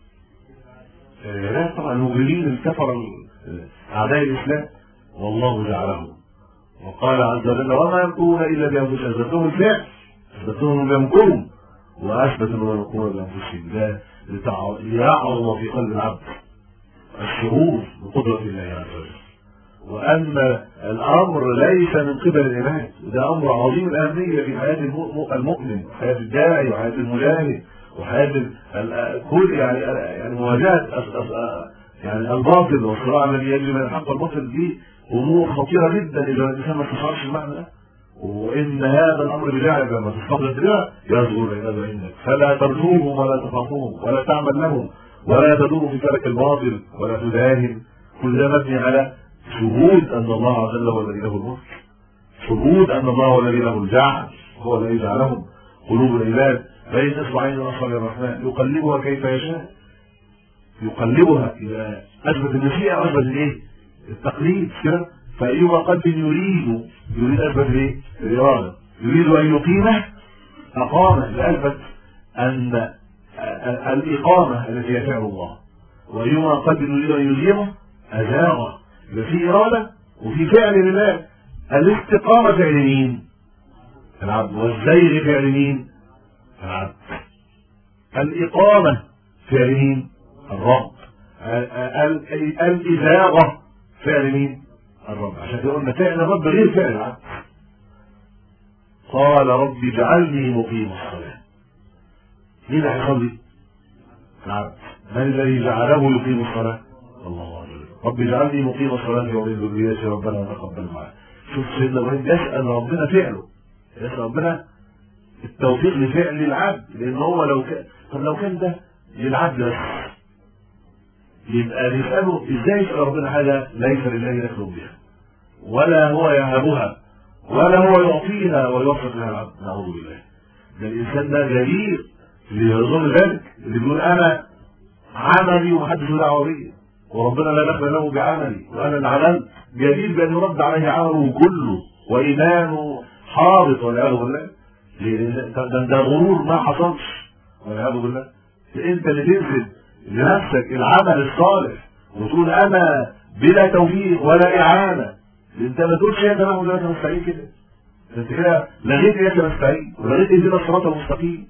لا طبعا المجرمين الكفر أعداء الإسلام والله جعلهم وقال عز وجل وما يمكرون إلا بأنفسهم أثبتهم الفعل أثبتهم يمكرون وأثبت أنهم يمكرون بأنفسهم ده ليعظم في قلب العبد الشعور بقدرة الله عز وجل وأن الأمر ليس من قبل العباد وده أمر عظيم الأهمية في حياة المؤمن وحياة الداعي وحياة المجاهد وحياة كل يعني يعني مواجهة يعني الباطل والصراع الذي يجري من الحق والباطل دي أمور خطيرة جدا إذا الإنسان ما استشعرش المعنى ده وإن هذا الأمر بجانب لما تستقبل بها يصغر العباد عندك فلا ترجوهم ولا تخافوهم ولا تعمل لهم ولا تدور في فلك الباطل ولا تداهن كل ده مبني على شهود ان الله عز وجل هو الذي له الملك شهود ان الله هو الذي له الجعل هو الذي جعلهم قلوب العباد بين اصبعين من اصابع الرحمن يقلبها كيف يشاء يقلبها اذا اثبت المشيئه اثبت الايه؟ التقليد كده فايما قلب يريد يريد اثبت الايه؟ الاراده يريد ان يقيمه اقامه لاثبت ان الاقامه التي هي فعل الله وأيما قلب يريد أن يزيغه أزاغه يبقى في إرادة وفي فعل لله الاستقامة فعل مين؟ العبد والزيغ فعل مين؟ العبد الإقامة فعل مين؟ الرب ال- ال- الإزاغة فعل مين؟ الرب عشان كده قلنا فعل الرب غير فعل العبد قال رب اجعلني مقيم الصلاة مين اللي هيصلي؟ العبد من الذي جعله يقيم الصلاة؟ الله عز وجل رب اجعلني مقيم الصلاة ومن ذريتي ربنا تقبل معي شوف سيدنا ابراهيم يسأل ربنا فعله يسأل ربنا التوفيق لفعل العبد لان هو لو كان طب لو كان ده للعبد بس يبقى نسأله ازاي يسأل ربنا حاجة ليس لله يخلق بها ولا هو يهبها ولا هو يعطيها ويوفق لها العبد نعوذ بالله ده الانسان ده جريء اللي يظن ذلك اللي بيقول انا عملي ومحدش له دعوه بيا وربنا لا دخل له بعملي وانا اللي عملت جدير بان يرد عليه عمله كله وايمانه حابط والعياذ بالله لأن ده, ده, ده غرور ما حصلش والعياذ بالله انت اللي تنزل لنفسك العمل الصالح وتقول انا بلا توفيق ولا اعانه انت ما تقولش يا جماعه دلوقتي مستعين كده انت كده لغيت اياك نستعين ولغيت اهدنا الصراط المستقيم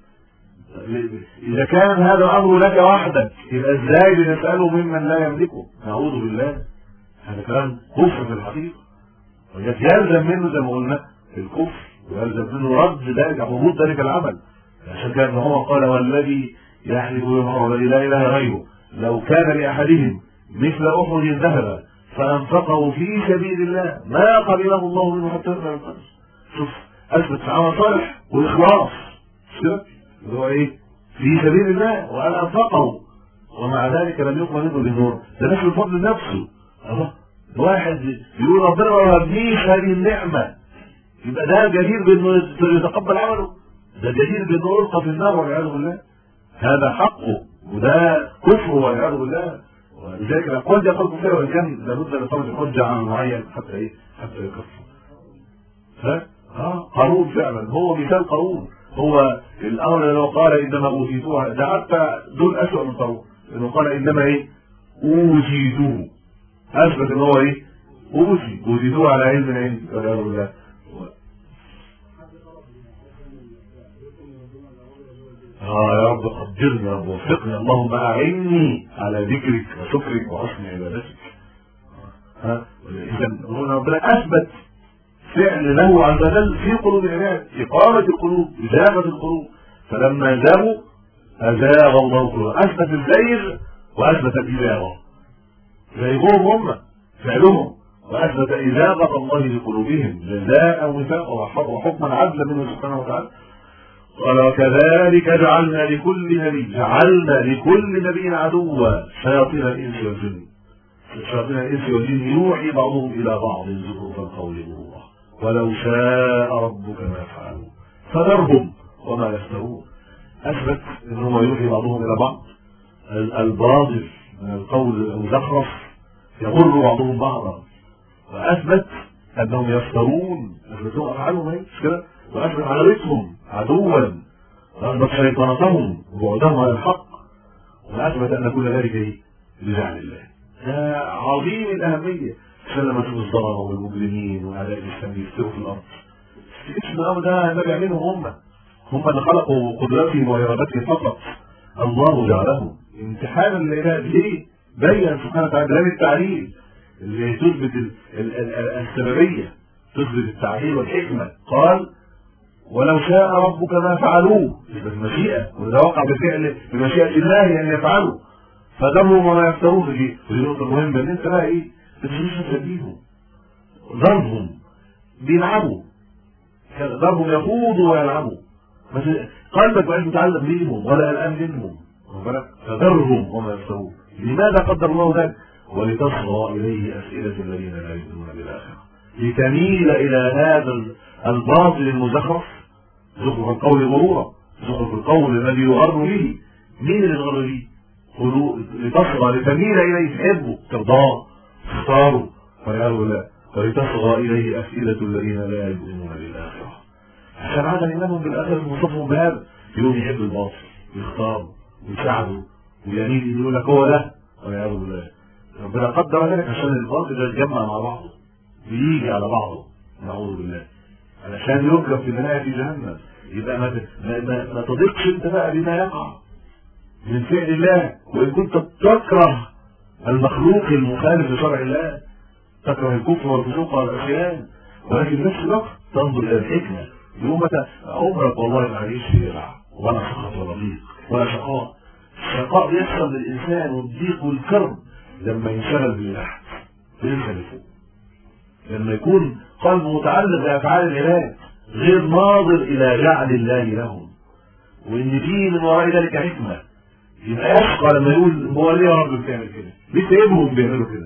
اذا كان هذا الامر لك وحدك يبقى ازاي بنساله ممن لا يملكه نعوذ بالله هذا كلام كفر في الحقيقه ولذلك يلزم منه زي ما قلنا الكفر ويلزم منه رد ذلك هبوط ذلك العمل عشان كده ان هو قال والذي يحلف يوم الذي لا اله غيره لو كان لاحدهم مثل احد ذهبا فانفقه في سبيل الله ما قبله الله منه حتى يرفع القدر شوف اثبت في عمل صالح واخلاص مش كده اللي هو ايه في سبيل الله وان انفقه ومع ذلك لم يقبل منه بالنور ده نفس الفضل نفسه الله واحد يقول ربنا ما وهبنيش هذه النعمه يبقى ده جدير بانه يتقبل عمله ده جدير بانه يلقى في النار والعياذ بالله هذا حقه وده كفر والعياذ بالله ولذلك الأقوال دي أقوال كفرية وإن كان لابد من فرض حجة على معين حتى إيه حتى يكفر ها ها قارون فعلا هو مثال قارون هو الأمر لو قال إنما أوتيتوها ده حتى دول أسوأ من قارون إنه قال إنما إيه أوتيتوه أثبت إن هو إيه أوتي أوتيتوه على علم عندي والعياذ بالله آه يا رب قدرني يا رب وفقني اللهم أعني على ذكرك وشكرك وحسن عبادتك ها إذا هنا ربنا أثبت فعل له عز وجل في قلوب العباد إقامة القلوب إجابة القلوب فلما زاغوا أزاغ الله قلوبهم أثبت الزيغ وأثبت الإزاغة زيغهم هم فعلهم وأثبت إزاغة الله لقلوبهم جزاء وفاقا وحكما عدلا منه سبحانه وتعالى قال وكذلك جعلنا لكل نبي جعلنا لكل نبي عدوا شياطين الانس والجن شياطين الانس والجن يوحي بعضهم الى بعض زخرف القول غرورا ولو شاء ربك ما فعلوا فذرهم وما يفترون اثبت ان هم يوحي بعضهم الى بعض الباطل من القول المزخرف يغر بعضهم بعضا واثبت انهم يفترون اثبتوا افعالهم ايه مش كده واثبت عداوتهم عدوا واثبت شيطانتهم وبعدهم عن الحق واثبت ان كل ذلك ايه لجعل الله ده عظيم الاهميه عشان لما تشوف الظلمه والمجرمين واعداء الاسلام يفتروا في الارض تفتكرش ان الامر ده ده بيعملهم هم هم اللي خلقوا قدراتهم وارادتهم فقط الله جعلهم امتحانا لله ليه؟ بين سبحانه وتعالى بيان التعليل اللي تثبت ال- ال- ال- السببيه تثبت التعليل والحكمه قال ولو شاء ربك ما فعلوه يبقى المشيئة وإذا وقع بفعل بمشيئة الله أن يفعلوا فذرهم وما يفترون دي ودي نقطة مهمة إن أنت بقى إيه ما تخليش تسبيهم ضربهم بيلعبوا ضربهم يخوضوا ويلعبوا بس قلبك بقى متعلق بيهم ولا قلقان منهم واخد بالك؟ فذرهم وما يفترون لماذا قدر الله ذلك ولتصغى إليه أسئلة الذين لا يؤمنون بالآخرة لتميل إلى هذا الباطل المزخرف زخرف القول غرورا زخرف القول الذي يغر به مين اللي يغر به؟ قلوب لتصغى لتميل إليه تحبه ترضاه تختاره والعياذ بالله ولتصغى إليه أسئلة الذين لا يؤمنون بالآخرة عشان عدم إيمانهم بالآخرة موصفهم بهذا يقوم يحب الباطل ويختاره ويساعده ويميل يقول لك هو ده والعياذ بالله ربنا قدر ذلك عشان الباطل ده يتجمع مع بعضه بيجي على بعضه نعوذ بالله علشان يركب في النهايه في جهنم يبقى ما ما, ما, ما تضيقش انت بقى بما يقع من فعل الله وان كنت تكره المخلوق المخالف لشرع الله تكره الكفر والفسوق والعصيان ولكن في نفس الوقت تنظر الى الحكمه يوم متى عمرك والله ما عيش في رع ولا سخط ولا ضيق ولا شقاء الشقاء بيحصل للانسان والضيق والكرب لما ينشغل باللحم وينسى اللي فوق لما يكون قلبه متعلق بافعال العباد غير ناظر الى جعل الله لهم وان في من وراء ذلك حكمه يبقى يشقى لما يقول هو ليه يا رب بتعمل كده؟ ليه سايبهم بيعملوا كده؟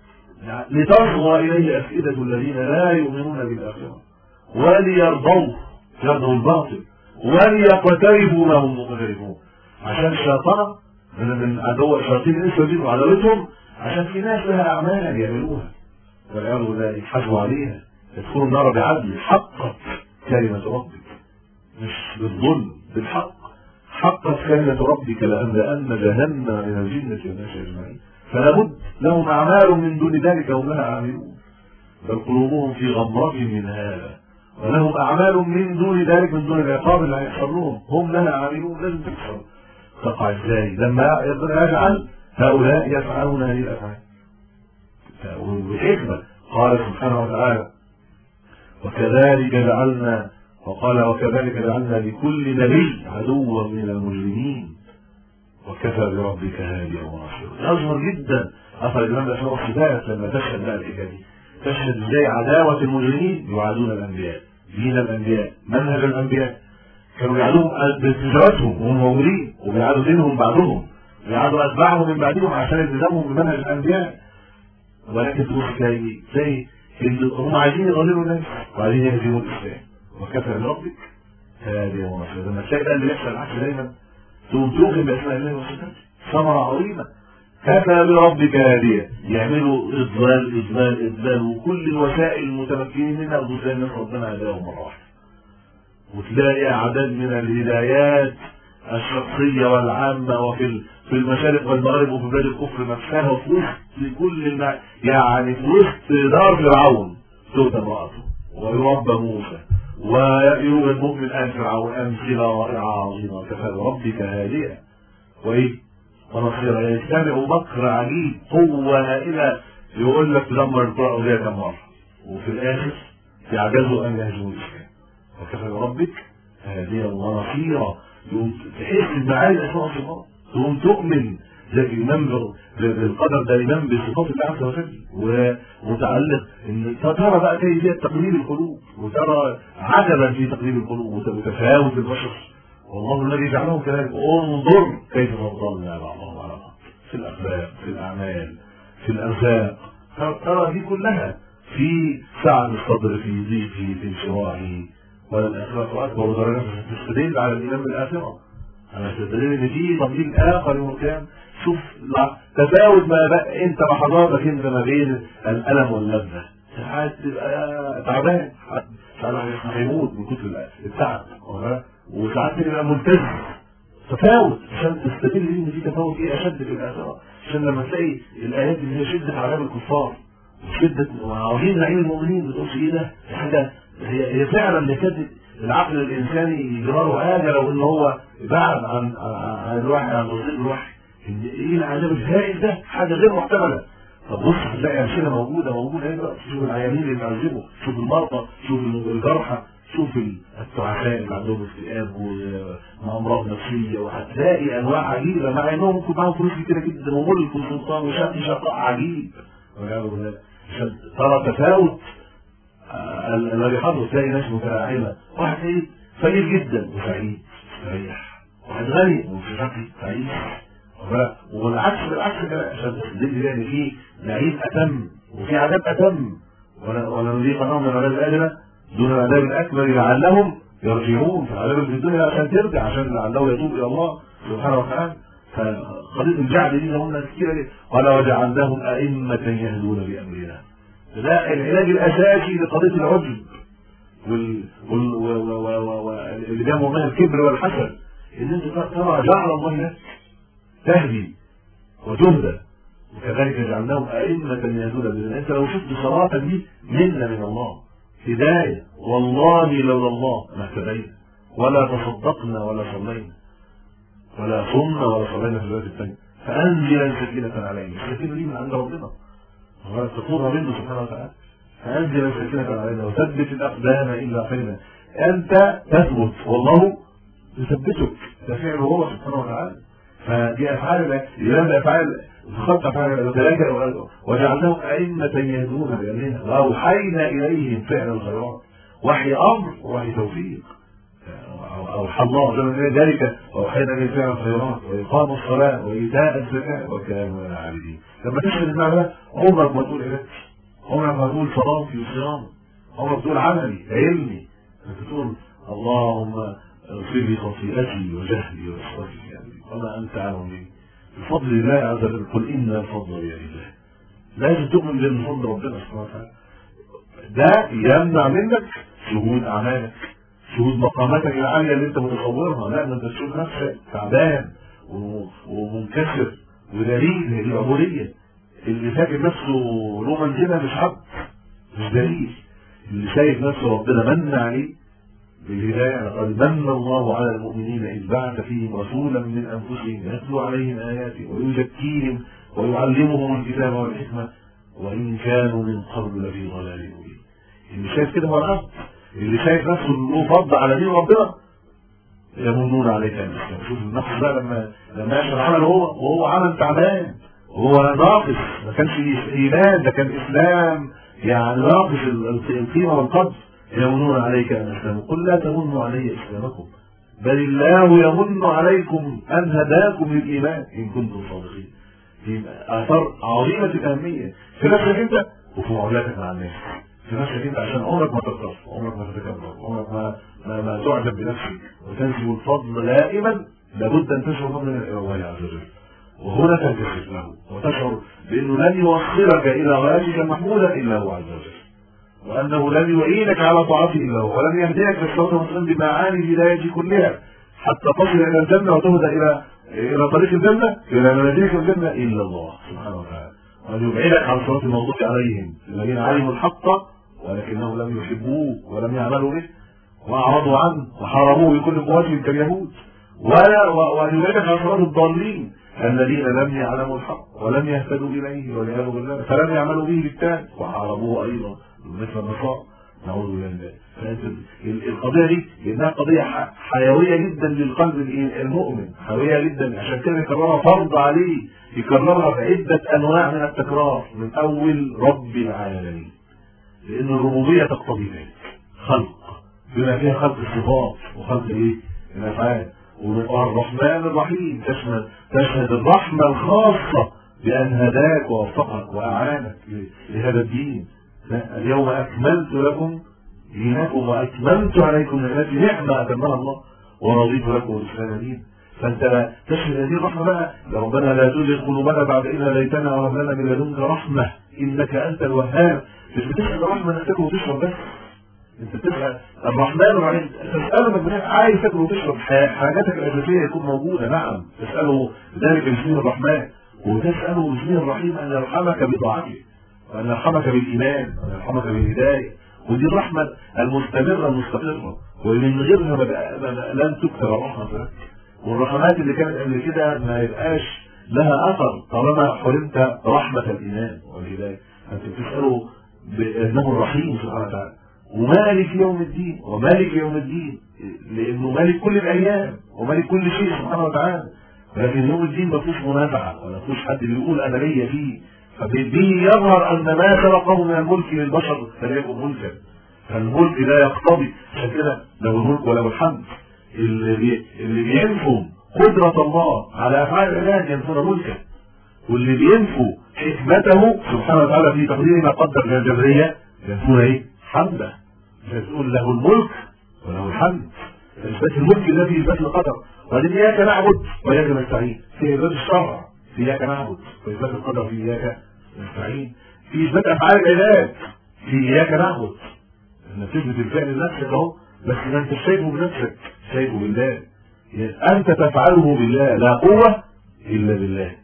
لتصغى اليه افئده الذين لا يؤمنون بالاخره وليرضوه يرضوا الباطل وليقترفوا ما هم مقترفون عشان الشيطان من من عدو شياطين الانس والجن وعداوتهم عشان في ناس لها اعمال يعملوها والعياذ بالله يحاسبوا عليها يدخلوا النار بعدل حقت كلمه ربك مش بالظلم بالحق حقت كلمه ربك لاملان جهنم من الجنه والناس اجمعين فلا بد لهم اعمال من دون ذلك هم لها عاملون بل قلوبهم في غمرة من هذا ولهم أعمال من دون ذلك من دون العقاب اللي هيحصل لهم هم لها عاملون لازم تحصل تقع ازاي لما ربنا يجعل هؤلاء يفعلون هذه الافعال بالحكمه قال سبحانه وتعالى وكذلك جعلنا وقال وكذلك جعلنا لكل نبي عدوا من المجرمين وكفى بربك هاديا وناصرا يظهر جدا اثر الامام الاسماء والصفات لما تشهد بقى الحكايه دي تشهد ازاي عداوه المجرمين يعادون الانبياء دين الانبياء منهج الانبياء كانوا بيعادوهم بتجارتهم وهم موجودين وبيعادوا دينهم بعدهم بيعادوا اتباعهم من بعدهم عشان التزامهم بمنهج الانبياء ولكن تروح تلاقي تلاقي هم عايزين يضللوا الناس وعايزين يهزموا الاسلام وكفى بربك هذه ونصر لما تلاقي ده اللي بيحصل العكس دايما تقوم توقن باسماء الله وصفاته ثمره عظيمه كفى بربك هادية يعملوا إضلال إضلال إضلال وكل الوسائل المتمكنين منها وتلاقي الناس ربنا هداهم مرة واحدة وتلاقي أعداد من الهدايات الشخصية والعامة وفي في المشارق والمغرب وفي بلاد الكفر نفسها وفي وسط في كل الم... يعني في وسط دار فرعون تؤتى امرأته ويربى موسى ويوجد مؤمن آل فرعون أمثلة رائعة عظيمة كفى بربك هادئة وإيه؟ ونصيرا يجتمع مكر عجيب قوة هائلة يقول لك دمر القرى أولياء كم مرة وفي الآخر يعجزوا أن يهزموا الإسلام وكفى بربك هاديا ونصيرا يقوم تحس بمعاني الأسماء والصفات تقوم تؤمن زي الإمام بالقدر ده الإمام بصفات الله عز وجل ومتعلق إن ترى بقى كيفية تقليب القلوب وترى عجبا في تقليب القلوب وتفاوت البشر والله الذي جعله كذلك انظر كيف فضلنا بعضهم على بعض في الاخلاق في الاعمال في الارزاق ترى دي كلها في سعه الصدر في ضيقه في انشراحه والاخلاق اكبر درجه تستدل على الايمان بالاخره انا تستدل ان في تفضيل اخر يوم القيامه شوف تفاوت ما بقى انت لحظاتك انت ما بين الالم واللذه ساعات تبقى تعبان ساعات هيموت من كتر التعب وساعات تبقى ملتزم تفاوت عشان تستدل ان في تفاوت ايه اشد في الاخره عشان لما تلاقي الايات اللي هي شده عذاب الكفار وشده وعظيم نعيم المؤمنين بتقول ايه ده حاجه هي هي فعلا يكاد العقل الانساني يجرى حاجه لو ان هو بعد عن عن الوحي عن تصديق الوحي ان ايه العذاب الهائل ده حاجه غير محتمله طب بص هتلاقي امثله موجوده موجوده ايه بقى شوف العيانين اللي بيعذبوا شوف المرضى شوف الجرحى شوف التعساء اللي عندهم اكتئاب وامراض نفسيه وهتلاقي انواع عجيبه مع انهم ممكن معاهم فلوس كتيره جدا وملك وسلطان وشكل شقاء عجيب عشان ترى تفاوت الذي حصل تلاقي ناس متلاعبه واحد سعيد فقير جدا وسعيد مريح واحد غني وفي شكل سعيد والعكس بالعكس كده عشان تدل ان في نعيم اتم وفي عذاب اتم ولا نذيقنهم من العذاب الادنى دون العذاب الاكبر لعلهم يرجعون فالعذاب في الدنيا عشان ترجع عشان لعله يتوب الى الله سبحانه وتعالى فقضيه الجعل دي هم ناس كتير قال وجعلناهم ائمه يهدون بامرنا ده العلاج الاساسي لقضيه العجب وال وال واللي جابوا منها الكبر والحسد ان انت ترى جعل الله لك تهدي وتهدى وكذلك جعلناهم أئمة يهدون بنا أنت لو شفت صلاتك دي منا من الله هداية والله لولا الله ما اهتدينا ولا تصدقنا ولا صلينا ولا صمنا ولا صلينا في الوقت الثاني فأنزل سكينة علينا السكينة دي من عند ربنا تطورها منه سبحانه وتعالى فأنزل سكينة علينا وثبت الأقدام إلا حينا أنت تثبت والله يثبتك ده فعله هو سبحانه وتعالى فدي أفعال لما أفعال خلق أفعال ذلك وجعلناهم أئمة يهدون بأمرنا وأوحينا إليهم فعل الخيرات وحي أمر ووحي توفيق أوحى الله جل ذلك وأوحينا إليهم فعل الخيرات وإقام الصلاة وإيتاء الزكاة وكانوا لنا عابدين لما تشهد المعنى ده عمرك ما تقول عبادتي عمرك ما تقول صلاتي وصيامي عمرك تقول عملي علمي انت تقول اللهم اغفر لي خطيئتي وجهلي واسرتي وما انت اعلم به بفضل الله عز وجل قل ان الفضل بيد الله لازم تؤمن بفضل ربنا سبحانه وتعالى ده يمنع منك شهود اعمالك شهود مقاماتك العاليه اللي انت متصورها لا ده انت تشوف نفسك تعبان ومنكسر ودليل هي دي عبوديه اللي فاكر نفسه له منزله مش حق مش دليل اللي شايف نفسه ربنا من عليه بالهداية لقد من الله على المؤمنين إذ بعث فيهم رسولا من أنفسهم يتلو عليهم آياته ويزكيهم ويعلمهم الكتاب والحكمة وإن كانوا من قبل لفي ضلال مبين اللي شايف كده هو العبد اللي شايف نفسه له فضل على دين ربنا يمنون عليك أن تسلم شوف النقص ده لما لما يشهد عمل هو وهو عمل تعبان وهو ناقص ما كانش إيمان ده كان إسلام يعني ناقص القيمة والقدر يمنون عليك أن أسلموا قل لا تمنوا علي إسلامكم بل الله يمن عليكم أن هداكم للإيمان إن كنتم صادقين في آثار عظيمة الأهمية في نفسك أنت وفي معاملاتك مع الناس في نفسك أنت عشان عمرك ما تغتر عمرك ما تتكبر عمرك ما ما, ما تعجب بنفسك وتنسب الفضل دائما لابد أن تشعر من الله عز وجل وهنا تنكسر له وتشعر بأنه لن يوصلك إلى غايتك المحمودة إلا هو عز وجل وأنه لن يعينك على طاعته إلا هو ولن يهديك للصراط المستقيم بمعاني الهداية كلها حتى تصل إلى الجنة وتهدى إلى إلى طريق الجنة إلى منازلك الجنة إلا الله سبحانه وتعالى وأن يبعدك عن صراط المغضوب عليهم الذين علموا الحق ولكنهم لم يحبوه ولم يعملوا به وأعرضوا عنه وحاربوه بكل قوتهم كاليهود ولا وأن يبعدك عن صراط الضالين الذين لم يعلموا الحق ولم يهتدوا إليه والعياذ بالله فلم يعملوا به بالتالي وحاربوه أيضا مثل النصارى نعوذ بالله من ذلك فانت القضيه دي لانها قضيه حيويه جدا للقلب المؤمن حيويه جدا عشان كده يكررها فرض عليه يكررها بعده انواع من التكرار من اول رب العالمين لان الربوبيه تقتضي ذلك خلق بما فيها خلق الصفات وخلق ايه الافعال والرحمن الرحيم تشهد تشهد الرحمه الخاصه بان هداك ووفقك واعانك لهذا الدين اليوم أكملت لكم دينكم وأتممت عليكم نعمتي نعمة أتمها الله ورضيت لكم الإسلام دين فأنت تشهد هذه الرحمة بقى ربنا لا تزغ قلوبنا بعد إذ هديتنا وهب لنا من لدنك رحمة إنك أنت الوهاب مش بتسأل الرحمة إنك تاكل وتشرب بس أنت بتسأل الرحمن الرحيم تسأله من عايز تاكل وتشرب حاجاتك الأساسية يكون موجودة نعم تسأله ذلك باسم الرحمن وتسأله باسم الرحيم أن يرحمك بطاعته وأن يرحمك بالإيمان وأن يرحمك بالهداية ودي الرحمة المستمرة المستقرة ومن غيرها لن تكتب الرحمة لك والرحمات اللي كانت قبل كده ما يبقاش لها أثر طالما حرمت رحمة الإيمان والهداية أنت بتسأله بأنه الرحيم سبحانه وتعالى ومالك يوم الدين ومالك يوم الدين لأنه مالك كل الأيام ومالك كل شيء سبحانه وتعالى لكن يوم الدين ما فيهوش منازعة ولا فيهوش حد بيقول أنا ليا فيه فبه يظهر ان ما سبقه من الملك للبشر فليكن ملكا فالملك لا يقتضي عشان كده له الملك وله الحمد اللي بي... اللي بينفوا قدرة الله على افعال العباد ينفون ملكا واللي بينفوا حكمته سبحانه وتعالى في تقدير ما قدر من الجبرية ينفون ايه؟ حمده تقول له الملك وله الحمد اثبات الملك ده في اثبات القدر وبعدين اياك نعبد واياك نستعين في اثبات الشرع في اياك نعبد واثبات القدر في اياك نستعين في اثبات افعال العباد في اياك نعبد انك تثبت الفعل لنفسك اهو بس ما انت شايفه بنفسك شايفه بالله يعني انت تفعله بالله لا قوه الا بالله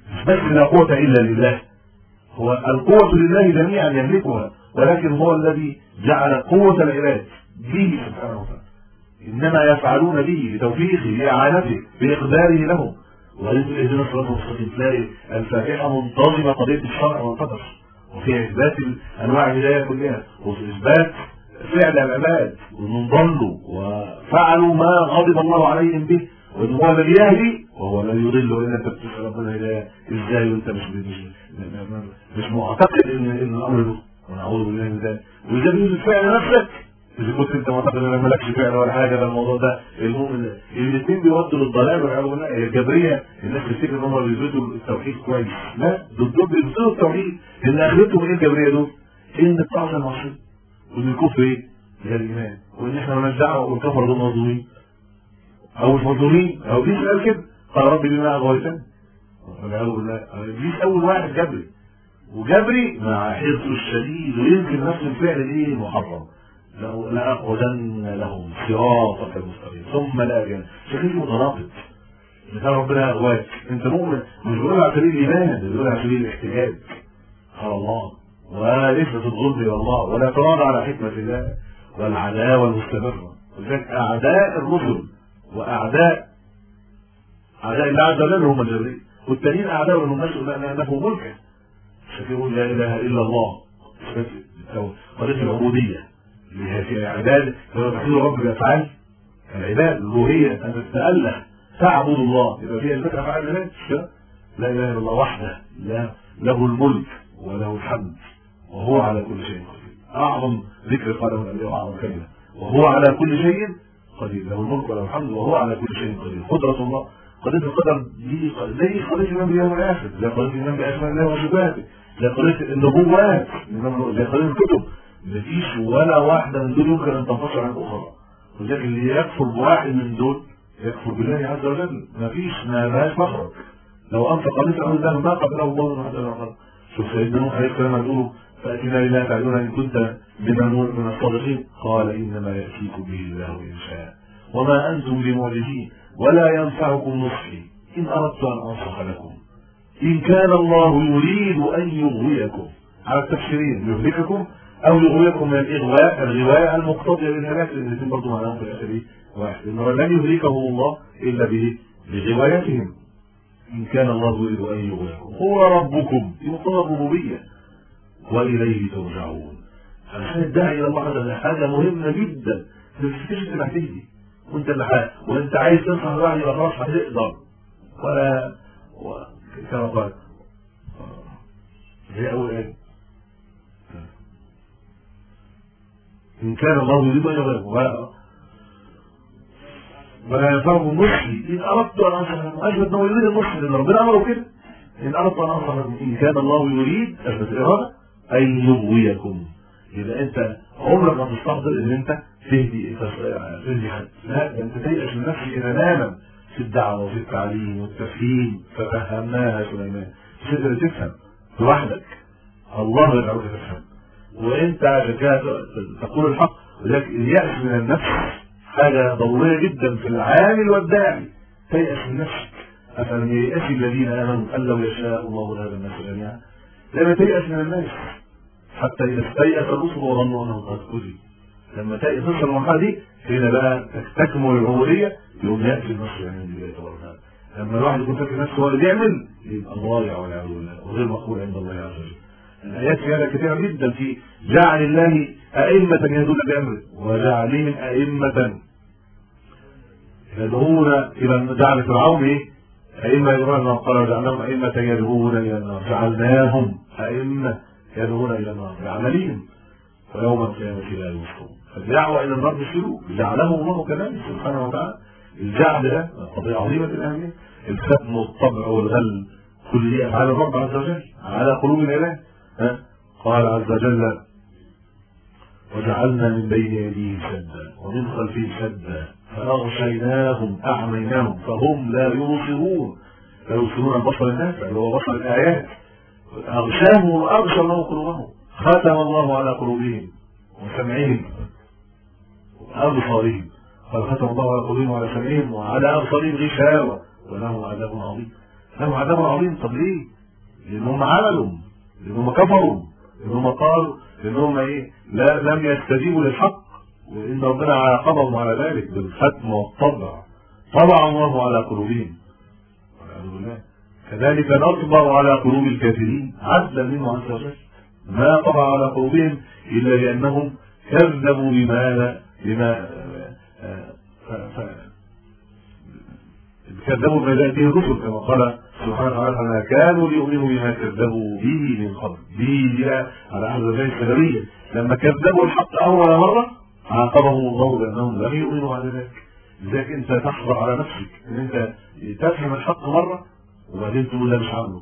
مش بس لا قوة إلا لله هو القوة لله جميعا يملكها ولكن هو الذي جعل قوة العباد به سبحانه وتعالى إنما يفعلون به بتوفيقه بإعانته بإقداره لهم وإذ إذن الصلاة والسلام تلاقي الفاتحة منتظمة قضية الشرع والقدر وفي إثبات أنواع الهداية كلها وفي إثبات فعل العباد وانهم ضلوا وفعلوا ما غضب الله عليهم به وان هو الذي يهدي وهو الذي يضل وان انت بتسال ربنا هدايه ازاي وانت مش مش مش معتقد ان ان الامر ده ونعوذ بالله من ذلك واذا بيوجد فعل نفسك اذا كنت انت معتقد ان مالكش فعل ولا حاجه ده الموضوع ده المؤمن الاثنين بيودوا للضلال والعياذ بالله هي الجبريه الناس بتفتكر ان هم بيثبتوا التوحيد كويس لا دول دول بيثبتوا التوحيد ان اخرتهم ايه الجبريه دول؟ ان الطاعه المعصيه وان الكفر ايه؟ غير الايمان وان احنا مالناش دعوه والكفر دول مظلومين او مش مظلومين او دي قال كده قال ربي بما اغويتني والعياذ بالله ابليس اول واحد جبري وجبري مع حرصه الشديد ويمكن نفس الفعل ايه محرم لو لاقعدن لهم صراطك المستقيم ثم لا جنة شكله متناقض مثال ربنا اغواك انت مؤمن مش بيقول على سبيل الايمان ده بيقول على سبيل الاحتجاج على الله ونسبة الظلم الى الله ولا اعتراض على حكمة الله والعداوة المستمرة ولذلك اعداء الرسل واعداء اعداء الله عز وجل هم الجبريل والتانيين اعداء لهم نفوا ملكه يقول لا اله الا الله قضيه العبوديه اللي هي في عباد لما تحيل رب بافعال العباد الالوهيه ان تتاله تعبد الله يبقى فيها الفكره افعال العباد لا اله الا الله وحده لا له الملك وله الحمد وهو على كل شيء قدير اعظم ذكر قاله الانبياء واعظم كلمه وهو على كل شيء قدير له الملك وله الحمد وهو على كل شيء قدير قدره الله قضيه القدر دي زي قضيه الايمان باليوم الاخر زي قضيه الايمان باسماء الله وصفاته زي قضيه النبوات زي قضيه الكتب مفيش ولا واحده من دول يمكن ان تنفصل عن الاخرى ولذلك اللي يكفر بواحد من دول يكفر بالله عز وجل مفيش ما لهاش مخرج لو انفق مثل امر الله ما قبله الله من هذا الخلق شوف سيدنا نوح عليه السلام يقول فاتنا بالله تعلمون ان كنت من من الصادقين قال انما ياتيكم به الله ان شاء وما انتم بمعجزين ولا ينفعكم نصحي ان اردت ان انصح لكم ان كان الله يريد ان يغويكم على التفسيرين يهلككم او يغويكم من الاغواء الغوايه المقتضيه للهلاك لان الاثنين برضه معناهم في الاخر ايه؟ واحد انه لن يهلكهم الله الا به بغوايتهم ان كان الله يريد ان يغويكم هو ربكم يقول الربوبيه واليه ترجعون علشان الداعي الى الله عز وجل حاجه مهمه جدا ما تفتكرش انت اللي هتهدي وانت اللي حاجة. وانت عايز تنصح الواحد يبقى خلاص هتقدر ولا و... كما قال هي اول ايه ان كان الله يريد ان يغيره ولا ولا ينفعكم نصحي ان اردت ان انصح لكم اثبت انه يريد النصح لان ربنا امره كده ان اردت ان انصح لكم ان كان الله يريد اثبت الاراده ان يغويكم يبقى انت عمرك ما تستحضر ان انت تهدي تهدي حد لا ده انت تيأس من نفسك تماما في الدعوه وفي التعليم والتفهيم ففهمناها سليمان تقدر تفهم لوحدك الله يدعوك تفهم وانت عشان كده تقول الحق ولكن اليأس من النفس حاجة ضرورية جدا في العامل والداعي تيأس من نفسك أفلم ييأس الذين آمنوا أن لو يشاء الله لهذا الناس جميعا لما تيأس من الناس حتى إذا استيأس الرسل وظنوا أنهم قد كذبوا لما تيأس توصل المرحلة دي هنا بقى تكمل العبودية يقوم يأتي النصر يعني من الله تبارك وتعالى لما الواحد يكون فاكر نفسه هو اللي بيعمل يبقى ضايع والعياذ بالله وغير مقبول عند الله عز وجل الآيات فيها كثيرة جدا في جعل الله أئمة يهدون بأمره وجعلهم أئمة يدعون إلى جعل فرعون إيه؟ أئمة يدعون إلى قال وجعلناهم أئمة يدعون إلى النار جعلناهم أئمة يدعون إلى النار بعملهم ويوم القيامة لا يوفقون فالدعوة إلى النار بسلوك جعله الله كذلك سبحانه وتعالى الجعل ده قضية عظيمة الأهمية الختم والطبع والغل كل دي أفعال الرب عز وجل على قلوب العباد ها؟ قال عز وجل وجعلنا من بين يديه سدا ومن خلفه سدا فأغشيناهم أعميناهم فهم لا يبصرون لا يبصرون البصر الناس اللي هو بصر الآيات أغشاهم وأغشى الله قلوبهم ختم الله على قلوبهم وسمعهم وأبصارهم قال ختم الله على قلوبهم وعلى سمعهم وعلى أبصارهم غشاوة ولهم عذاب عظيم لهم عذاب عظيم طب ليه؟ لانهم عملوا لانهم كفروا لانهم قالوا لانهم ايه لا لم يستجيبوا للحق وان ربنا عاقبهم على ذلك بالختم والطبع طبع الله على قلوبهم والعياذ بالله كذلك نطبع على قلوب الكافرين عدلا منه عز وجل ما طبع على قلوبهم الا لانهم كذبوا بما لا بما ف... ف... كذبوا بما جاء به الرسل كما قال سبحانه وتعالى ما كانوا ليؤمنوا بما كذبوا به من قبل به جاء على اهل الغيب السببيه لما كذبوا الحق اول مره عاقبهم الله بانهم لم يؤمنوا بعد ذلك لذلك انت تحضر على نفسك ان انت تفهم الحق مره وبعدين تقول لا مش عامله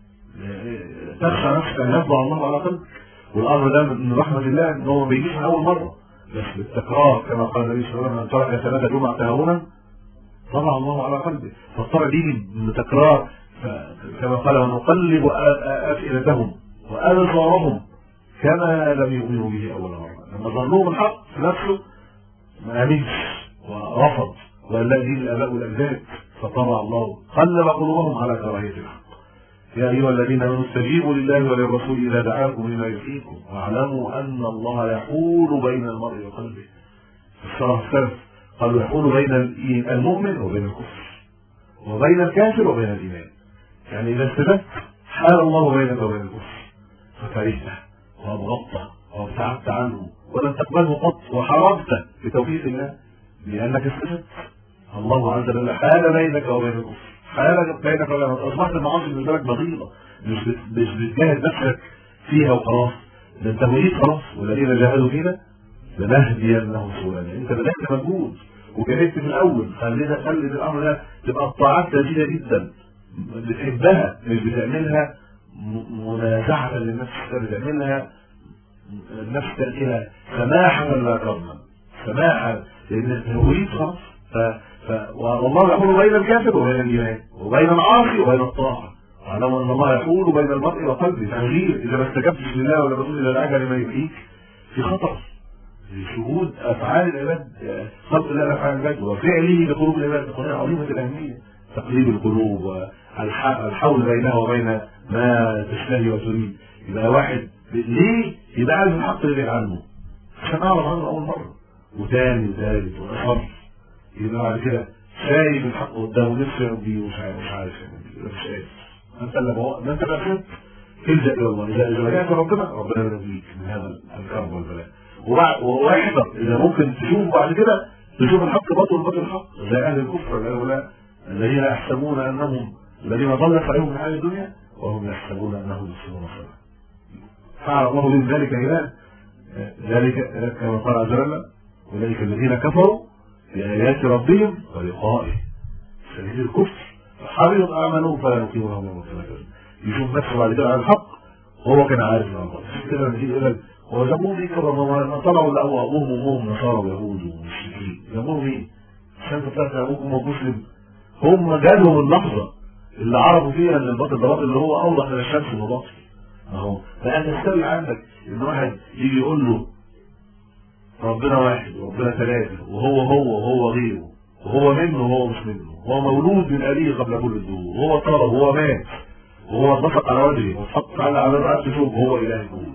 تخشى نفسك ان يطبع الله على قلبك والامر ده من رحمه الله ان هو ما بيجيش من اول مره بس بالتكرار كما قال النبي صلى الله عليه وسلم من ترك ثلاثه جمع تهاونا طبع الله على قلبه فالطبع بيجي بتكرار كما قال ونقلب افئدتهم وابصارهم كما لم يؤمنوا به اول مره لما ظنوه بالحق في نفسه ما امنش ورفض وقال لا دين الاباء والاجداد فطبع الله قلب قلوبهم على كراهيه الحق يا ايها الذين امنوا استجيبوا لله وللرسول اذا دعاكم لما يحييكم واعلموا ان الله يحول بين المرء وقلبه الصلاه السلف قالوا يحول بين المؤمن وبين الكفر وبين الكافر وبين الايمان يعني اذا استبدت حال الله بينك وبين الكفر فكرهته وابغضته وابتعدت عنه ولم تقبله قط وحرمته بتوفيق الله لانك استبدت الله عز وجل حال بينك وبين الكفر حال بينك وبين اصبحت المعاصي بالنسبه لك بطيئه مش مش بتجاهد نفسك فيها وخلاص ده انت مريض خلاص والذين جاهدوا فينا لنهدينهم سبلنا انت بدات مجهود وكرهت في الاول خلينا خلي الامر ده تبقى الطاعات لذيذه جدا بتحبها مش بتعملها منازعه للنفس بتعملها النفس تاتيها سماحه لا كرما سماحه لان التوحيد خلاص ف... ف... والله يحول بين الكافر وبين الايمان وبين العاصي وبين الطاعه واعلم ان الله يحول بين المرء وقلبه تغيير اذا ما استجبتش لله ولا رسول الى الاجل ما يحييك في خطر شهود افعال العباد خلق الله افعال العباد وفعله لقلوب العباد قضيه عظيمه الاهميه تقليب القلوب والحول بينها وبين ما تشتهي وتريد يبقى واحد ليه يبقى عارف الحق اللي عنه عشان اعرف عنه اول مره وثاني وثالث واصر يبقى بعد كده شايف الحق قدامه نفسه يرضيه ومش عارف مش عارف يعمل مش شايف انت اللي بو... ما انت اللي خدت تلجا الى الله اذا اذا لجأت ربنا ربنا يرضيك من هذا الكرب والبلاء وبعد واحذر اذا ممكن تشوف بعد كده تشوف الحق باطل باطل الحق زي اهل الكفر هؤلاء الذين يحسبون انهم الذين ضلت عليهم في الحياه الدنيا وهم يحسبون انهم يحسنون صلاه فعل الله بهم ذلك الى ذلك كما قال عز وجل اولئك الذين كفروا بآيات ربهم ولقائه شديد الكفر حبطت اعمالهم فلا يقيم لهم يوم القيامه يشوف نفسه بعد كده على الحق وهو كان عارف ان الله كده نجي يقول هو ذنبهم ايه كده ما طلعوا لقوا ابوهم وامهم نصارى ويهود ومشركين ذنبهم ايه؟ عشان طلعت ابوكم مسلم هم جالهم اللحظه اللي عرفوا فيها ان الباطل ده باطل اللي هو اوضح من الشمس انه باطل اهو فان يستوي عندك ان واحد يجي يقول له ربنا واحد وربنا ثلاثه وهو هو وهو غيره وهو منه وهو مش منه هو مولود من ابيه قبل كل الدهور وهو طلب وهو مات وهو اتبسط على وجهه واتحط على على رأس شوك وهو اله يقول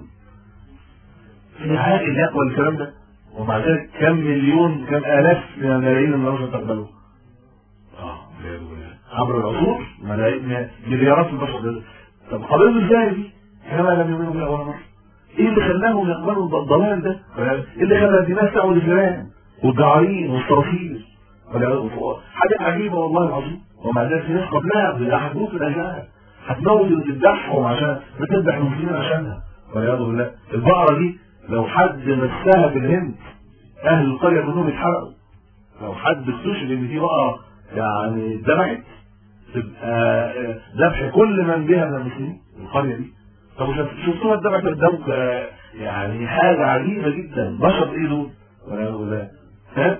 في عاقل يقبل الكلام ده ومع ذلك كم مليون كم الاف من الملايين من البشر تقبلوه اه عبر العصور ملايين مليارات البشر ده طب قبلوا ازاي دي كما لم يؤمنوا بها ولا مره ايه اللي خلاهم يقبلوا الضلال ده ايه اللي خلى الناس تعبد الفئران والدعارين والصراصير حاجه عجيبه والله العظيم ومع ذلك في ناس قبلها ده هتموت الاجيال هتموت وتذبحهم عشان بتذبح المسلمين عشانها والعياذ بالله البقره دي لو حد مسها في الهند اهل القريه كلهم يتحرقوا لو حد اكتشف ان في بقره يعني اتذبحت تبقى ذبح كل من بها من المسلمين القريه دي طب شفتوها اتذبحت قدامك يعني حاجه عجيبه جدا بشر ايه دول والعياذ بالله ها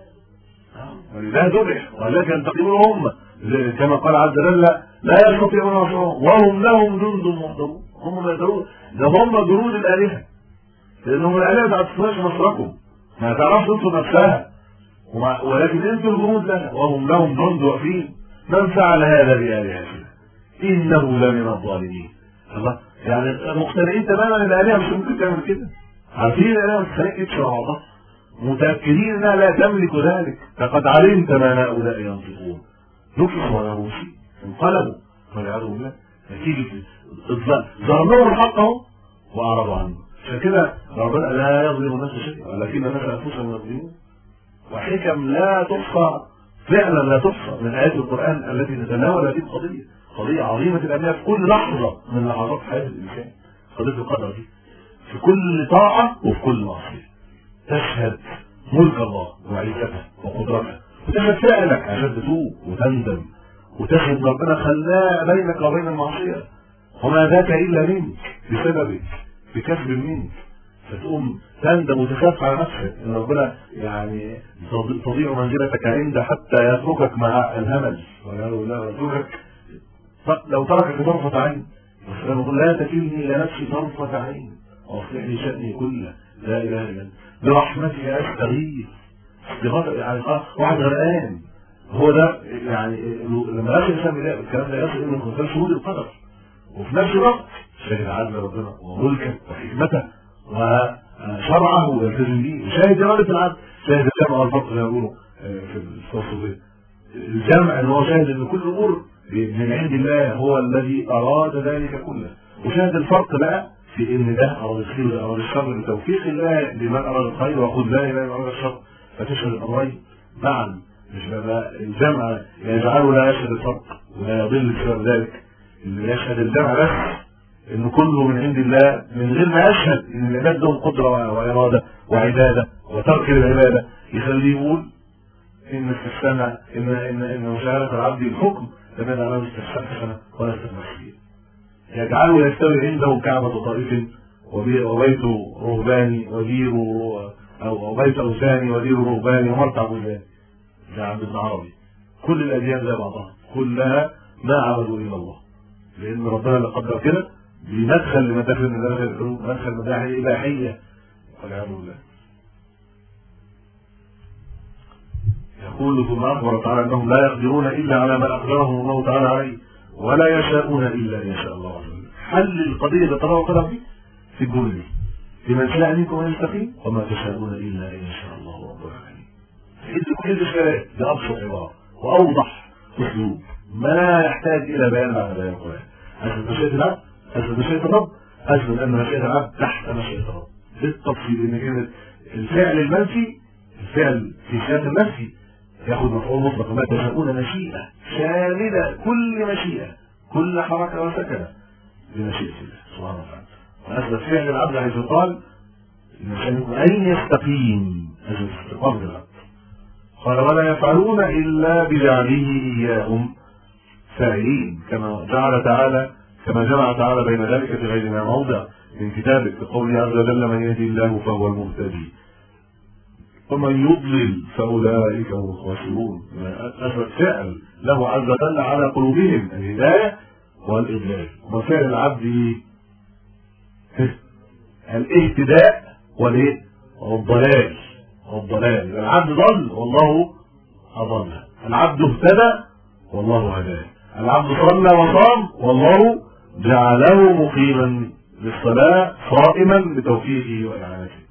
ولله ذبح ولكن ينتقمون هم كما قال عز وجل لا يستطيعون نصرهم وهم لهم جند محضرون هم ما يقدرون ده هم جنود الالهه لانهم الالهه ما تعرفوش نصركم ما تعرفش تنصر نفسها ولكن انتم الجنود لها وهم لهم جند واقفين من فعل هذا بآلهتنا انه لمن الظالمين الله يعني مقتنعين تماما ان الالهه مش ممكن تعمل كده عارفين الالهه ما تستحقش بعضها متاكدين انها لا تملك ذلك لقد علمت ما هؤلاء ينطقون نكسوا ولا روسي انقلبوا والعياذ بالله نتيجه ظهر لهم الحق اهو واعرضوا عنه عشان كده ربنا لا يظلم الناس شيئا ولكن الناس انفسهم يظلمون وحكم لا تحصى فعلا لا تحصى من ايات القران التي تتناول هذه القضيه قضيه عظيمه الاهميه في كل لحظه من لحظات حياه الانسان قضيه القدر دي في كل طاعه وفي كل معصيه تشهد ملك الله وعزته وقدرته وتشهد فعلك عشان تتوب وتندم وتشهد ربنا خلاه بينك وبين المعصيه وما ذاك الا منك بسببك بكسب منك فتقوم تندم وتخاف على نفسك ان ربنا يعني تضيع منزلتك عنده حتى يتركك مع الهمل والعياذ بالله ويتركك لو تركك طرفة عين يقول لا تكلني الى نفسي طرفة عين واصلح لي شأني كله لا اله الا انت برحمتك استغيث استغاثة يعني واحد غرقان هو ده يعني لما يصل الانسان الكلام ده يصل انه من خلال شهود القدر وفي نفس الوقت شاهد عدل ربنا وملكه وحكمته وشرعه ويلتزم به وشاهد إرادة العبد شاهد الجمع والفرق زي ما بيقولوا في الفلسفة الجمع ان هو شاهد ان كل الامور من عند الله هو الذي اراد ذلك كله وشاهد الفرق بقى في ان ده اراد الخير وده اراد الشر بتوفيق الله لمن اراد الخير وخذ لا اله الا اراد الشر فتشهد الامرين معا مش بقى الجمع يجعله لا يشهد الفرق ولا يضل بسبب ذلك اللي يشهد الجمع بس انه كله من عند الله من غير ما يشهد ان العباد لهم قدره واراده وعباده وترك العباده يخليه يقول ان استحسن ان ان ان مشاهده العبد الحكم تبين على استحسن ولا استحسن يجعله يستوي عنده كعبة طائف وبيت رهباني ودير او بيت اوثاني ودير رهباني ومرتع بلداني ده عند ابن عربي كل الاديان زي بعضها كلها ما عبدوا الا الله لان ربنا اللي قدر كده بمدخل لمداخل من مداخل القلوب مدخل مداخل اباحيه والعياذ بالله يقول ثم اخبر تعالى انهم لا يقدرون الا على ما اقدرهم الله تعالى عليه ولا يشاءون الا ان يشاء الله عز وجل حل القضيه اللي طلبها قدر دي في الجمله دي لمن شاء منكم ان يستقيم وما تشاءون الا ان يشاء الله رب العالمين حل كل الاشكالات بابسط عباره واوضح اسلوب ما يحتاج الى بيان بعد بيان القران اثبت مشيئه العبد اثبت مشيئه الرب اثبت ان مشيئه العبد تحت مشيئه الرب بالتفصيل ان كانت الفعل المنفي الفعل في سياق المنفي ياخذ مفعول مطلق ما تشاءون مشيئه شامله كل مشيئه كل حركه وسكنه بمشيئه الله سبحانه وتعالى واثبت فعل العبد حيث قال ان يستقيم اجل استقامه العبد قال ولا يفعلون الا بجعله اياهم فاعلين كما جعل تعالى كما جمع تعالى بين ذلك في غير ما موضع من كتابه بقوله عز وجل من يهدي الله فهو المهتدي ومن يضلل فاولئك هم الخاسرون اثبت فعل له عز وجل على قلوبهم الهدايه والاضلال وفعل العبد الاهتداء والايه والضلال والضلال يبقى العبد ضل والله اضله العبد اهتدى والله هداه العبد صلى وصام والله جعله مقيما للصلاة صائما بتوفيقه وإعانته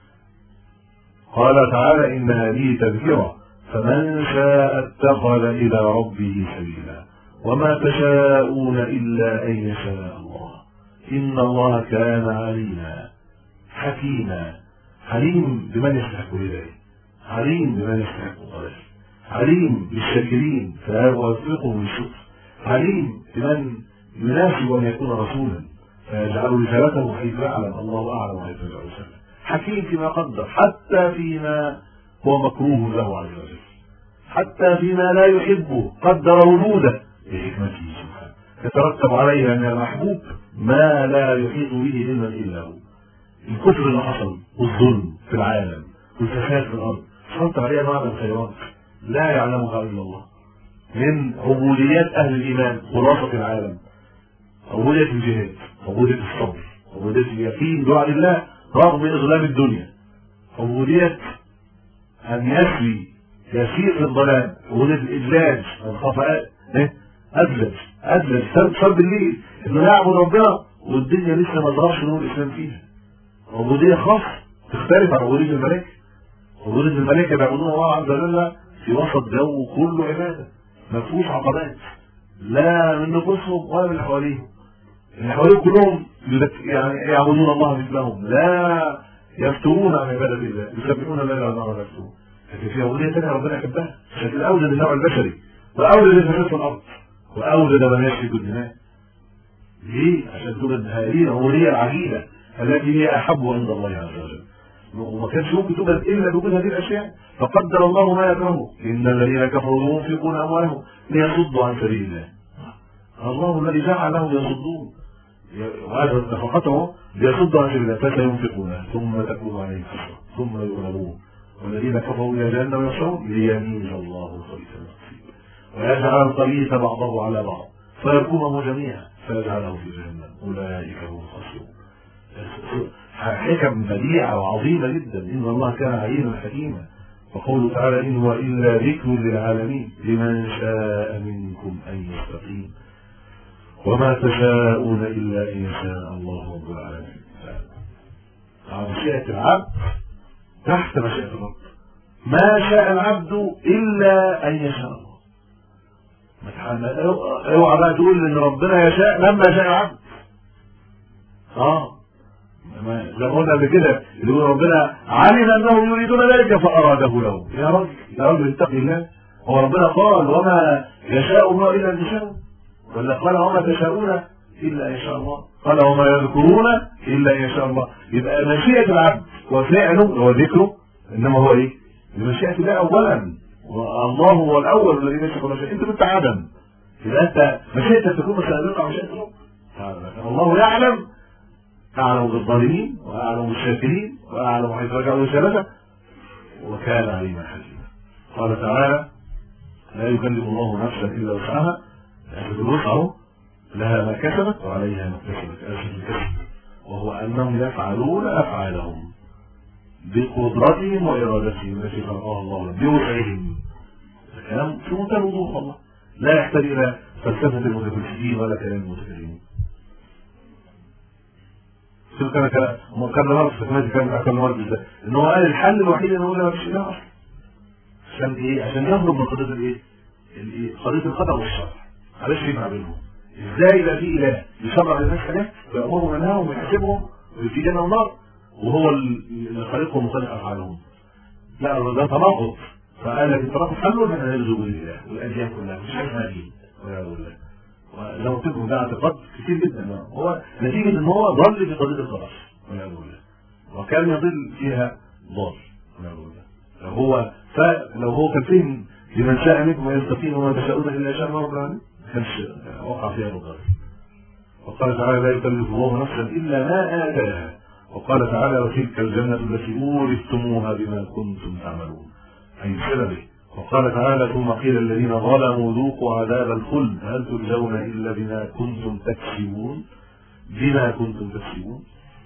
قال تعالى إن هذه تذكرة فمن شاء اتخذ إلى ربه سبيلا وما تشاءون إلا أن يشاء الله إن الله كان عليما حكيما عليم بمن يستحق الهداية عليم بمن يستحق الضلال عليم بالشاكرين فيوفقهم للشكر عليم بمن يناسب ان يكون رسولا فيجعل رسالته حيث يعلم الله اعلم حيث يجعل رسالته حكيم فيما قدر حتى فيما هو مكروه له عز وجل حتى فيما لا يحبه قدر وجوده بحكمته سبحانه يترتب عليه ان المحبوب ما لا يحيط به علما الا هو الكفر اللي حصل والظلم في العالم والفساد في الارض حصلت عليه انواع من الخيرات لا يعلمها الا الله من عبوديات اهل الايمان خلاصه العالم عبوديه الجهاد عبوديه الصبر عبوديه اليقين بوعد الله رغم اظلام الدنيا عبوديه ان يسري يسير في الظلام عبوديه الاذلال من خاف اذلج ادنى السبب صار بالليل انه يعبد ربنا والدنيا لسه ما ظهرش نور الاسلام فيها عبوديه خاصه تختلف عن عبوديه الملائكه عبوديه الملائكه بيعبدون الله عز وجل في وسط جو كله عباده ما فيهوش عقبات لا من نفوسهم ولا من اللي حواليهم اللي حواليهم كلهم يذك- يعني يعبدون الله مثلهم لا يفترون عن عباده الله يسبحون الليل والنهار لا يفترون لكن في عبوديه ثانيه ربنا يحبها لكن اوجد النوع البشري واوجد الفساد في الارض واوجد من يسفك الدماء ليه؟ عشان تبقى هذه العبوديه العجيبه التي هي احب عند الله عز وجل وما كانش ممكن تبقى الا بوجود هذه الاشياء فقدر الله ما يكرهه ان الذين كفروا ينفقون اموالهم ليصدوا عن سبيل الله الله الذي جعل لهم يصدون وهذا نفقته ليصدوا عن سبيل الله فسينفقونها ثم تكون عليهم حسرة ثم يغلبون والذين كفروا الى جهنم يحشرون ليميز الله الخبيث من الطيب ويجعل الخبيث بعضه على بعض فيركمه جميعا فيجعله في جهنم اولئك هم الخاسرون حكم بديعة وعظيمة جدا إن الله كان عليما حكيما وقوله تعالى إن هو إلا ذكر للعالمين لمن شاء منكم أن يستقيم وما تشاءون إلا أن يشاء الله رب العالمين مشيئة العبد تحت مشيئة الرب ما شاء العبد إلا أن يشاء الله ما تحمل اوعى بقى تقول ان ربنا يشاء لما شاء العبد اه ما- زي ما قلنا قبل كده اللي يقول ربنا علم انهم يريدون ذلك فاراده له يا رجل يا رجل اتقي الله هو ربنا قال وما يشاء الله الا ان يشاء ولا قال وما تشاءون الا ان يشاء الله قال وما يذكرون الا ان يشاء الله يبقى مشيئه العبد وفعله وذكره انما هو ايه؟ لمشيئه الله اولا والله هو الاول الذي يشاء كل شيء انت كنت عدم يبقى انت مشيئتك تكون مستقبله على مشيئه الله تعالى. الله يعلم أعلم بالظالمين وأعلم بالشاكرين وأعلم حيث رجعوا رسالته وكان عليما حكيما قال تعالى لا يكلف الله نفسا إلا وسعها لأن الوسع لها ما كسبت وعليها ما اكتسبت آسف الكسب وهو أنهم يفعلون أفعالهم بقدرتهم وإرادتهم التي خلقها الله لهم بوسعهم الكلام في منتهى الوضوح والله لا يحتاج إلى فلسفة المتفلسفين ولا كلام المتكلمين شوف كان كان كان مرض في كلمة كان كان مرض ازاي ان هو قال الحل الوحيد ان هو لا مفيش اله اصلا عشان ايه عشان يهرب من قضيه الايه الايه قضيه القدر والشرع معلش يجمع بينهم ازاي يبقى في اله يشرع للناس حاجات ويامرهم وينهاهم ويحاسبهم ويدي جنه ونار وهو اللي خالقهم وخالق افعالهم لا ده تناقض فقال لك التناقض حله ان احنا نلزم بالاله والاديان كلها مش حاجه اسمها دين والعياذ بالله ولو تبقوا ده اعتقاد كتير جدا هو نتيجة ان هو ضل في قضية القدر والعياذ بالله وكان يضل فيها ضال والعياذ بالله لو هو فلو هو كان فهم لمن شاء منكم ان يستقيم وما تشاءون الا ان شاء الله رب العالمين ما كانش وقع فيها الضال وقال تعالى لا يكلف الله نفسا الا ما اتاها وقال تعالى وتلك الجنة التي أورثتموها بما كنتم تعملون أي بسببه وقال تعالى ثم قيل الذين ظلموا ذوقوا عذاب الخلد هل تجزون إلا بما كنتم تكسبون بما كنتم تكسبون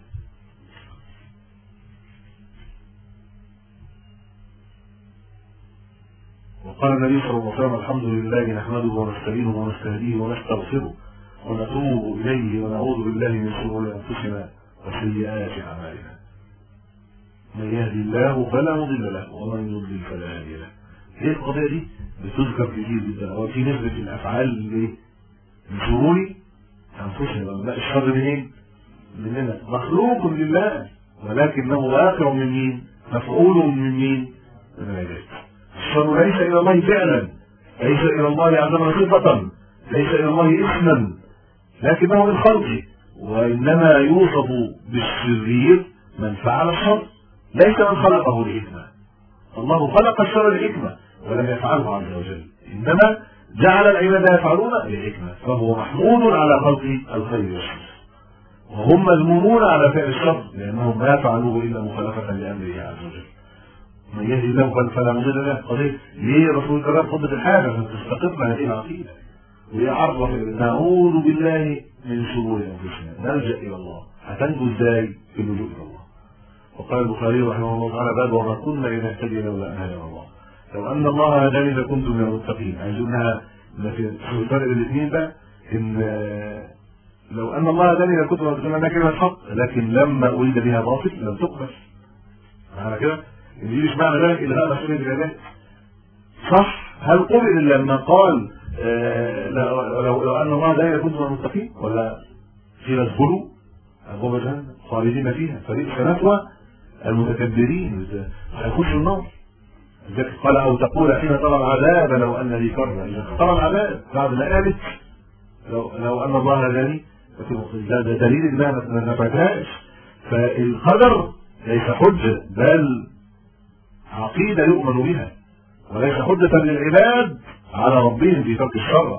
وقال النبي صلى الله عليه وسلم الحمد لله نحمده ونستعينه ونستهديه ونستغفره ونتوب إليه ونعوذ بالله من شرور أنفسنا وسيئات أعمالنا من يهدي الله فلا مضل له ومن يضلل فلا هادي له هي القضية دي بتذكر كتير جدا هو في نسبة الأفعال اللي من شرور أنفسنا لا الشر منين؟ مننا مخلوق لله ولكنه واقع من مين؟ مفعول من مين؟ من العباد الشر ليس إلى الله فعلا ليس إلى الله عز وجل صفة ليس إلى الله اسما لكنه من خلقه وإنما يوصف بالشرير من فعل الشر ليس من خلقه لحكمة الله خلق الشر لحكمة ولم يفعله عز وجل إنما جعل العباد يفعلون لحكمة فهو محمود على خلق الخير والشر وهم مذمومون على فعل الشر لأنهم ما فعلوه إلا مخالفة لأمره عز وجل من يهدي الله فلا مضل له قضية ليه رسول الله قضة الحاجة فتستقر هذه العقيدة ويعرف نعوذ بالله من شرور انفسنا نلجا الى الله هتنجو ازاي في اللجوء الى الله وقال البخاري رحمه الله تعالى باب وما كنا لنهتدي لولا ان هدانا الله لو ان الله هداني لكنت من المتقين عايزينها في الفرق بين الاثنين ده ان آه، لو ان الله هداني لكنت متقين انها كلمه حق لكن لما اريد بها باطل لم تقبل معنى كده ان دي مش معنى ذلك الغاء مسؤوليه العباد صح هل قبل لما قال آه، لو, لو, لو ان الله هداني لكنت من المتقين ولا في نزبلوا ابواب جهنم خالدين فيها فبئس مثوى المتكبرين هيخشوا النار لذلك قال او تقول حين ترى العذاب لو ان لي كره اذا ترى العذاب بعد ما قالت لو لو ان الله هداني ده, ده دليل انها ما نفذهاش فالقدر ليس حجه بل عقيده يؤمن بها وليس حجه للعباد على ربهم في ترك الشر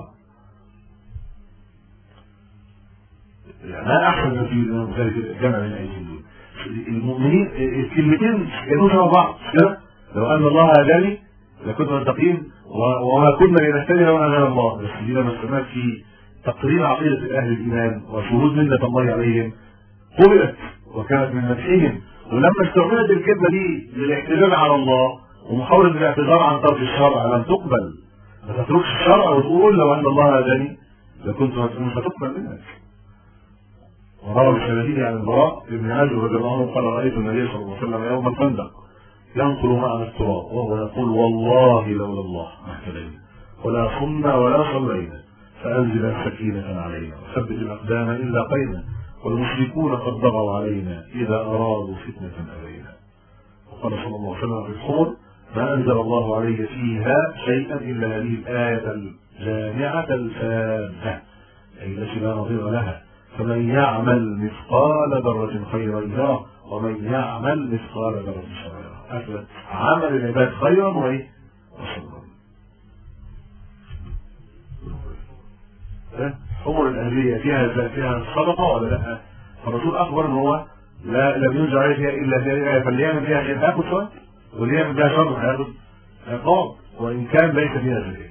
يعني ما احسن ما في ذلك الجمع من ايديهم المؤمنين الكلمتين كانوا شبه بعض مش كده لو ان الله هداني لكنا متقين و- وما كنا لنهتدي لو ان هدانا الله بس دي لما استمعت في تقرير عقيده اهل الايمان وشهود منه الله عليهم قبلت وكانت من مدحهم ولما استعملت الكلمه دي للاعتدال على الله ومحاوله الاعتذار عن ترك الشرع لم تقبل ما تتركش الشرع وتقول لو ان الله هداني لكنت مش هتقبل منك وروى بسنديه عن البراء بن عازب رضي الله عنه قال رايت النبي صلى الله عليه وسلم يوم الخندق ينقل معنا التراب وهو يقول والله لولا الله ما اهتدينا ولا صمنا ولا صلينا فانزل السكينه علينا وثبت الاقدام الا قينا والمشركون قد بغوا علينا اذا ارادوا فتنه ابينا وقال صلى الله عليه وسلم في الخمر ما انزل الله علي فيها شيئا الا هذه الايه الجامعه الفاذه اي التي لا نظير لها فمن يعمل مثقال ذرة خيرا يره ومن يعمل مثقال ذرة شرا يره هكذا عمل العباد خيرا وايه؟ وشرا إيه؟ حمر الأهلية فيها فيها صدقة ولا لا؟ الرسول أخبر إن هو لا لم ينزل عليه فيها إلا في هذه الآية فاللي يعمل فيها خير هياخد شوية واللي يعمل فيها شر هياخد عقاب وإن كان ليس فيها زكاة.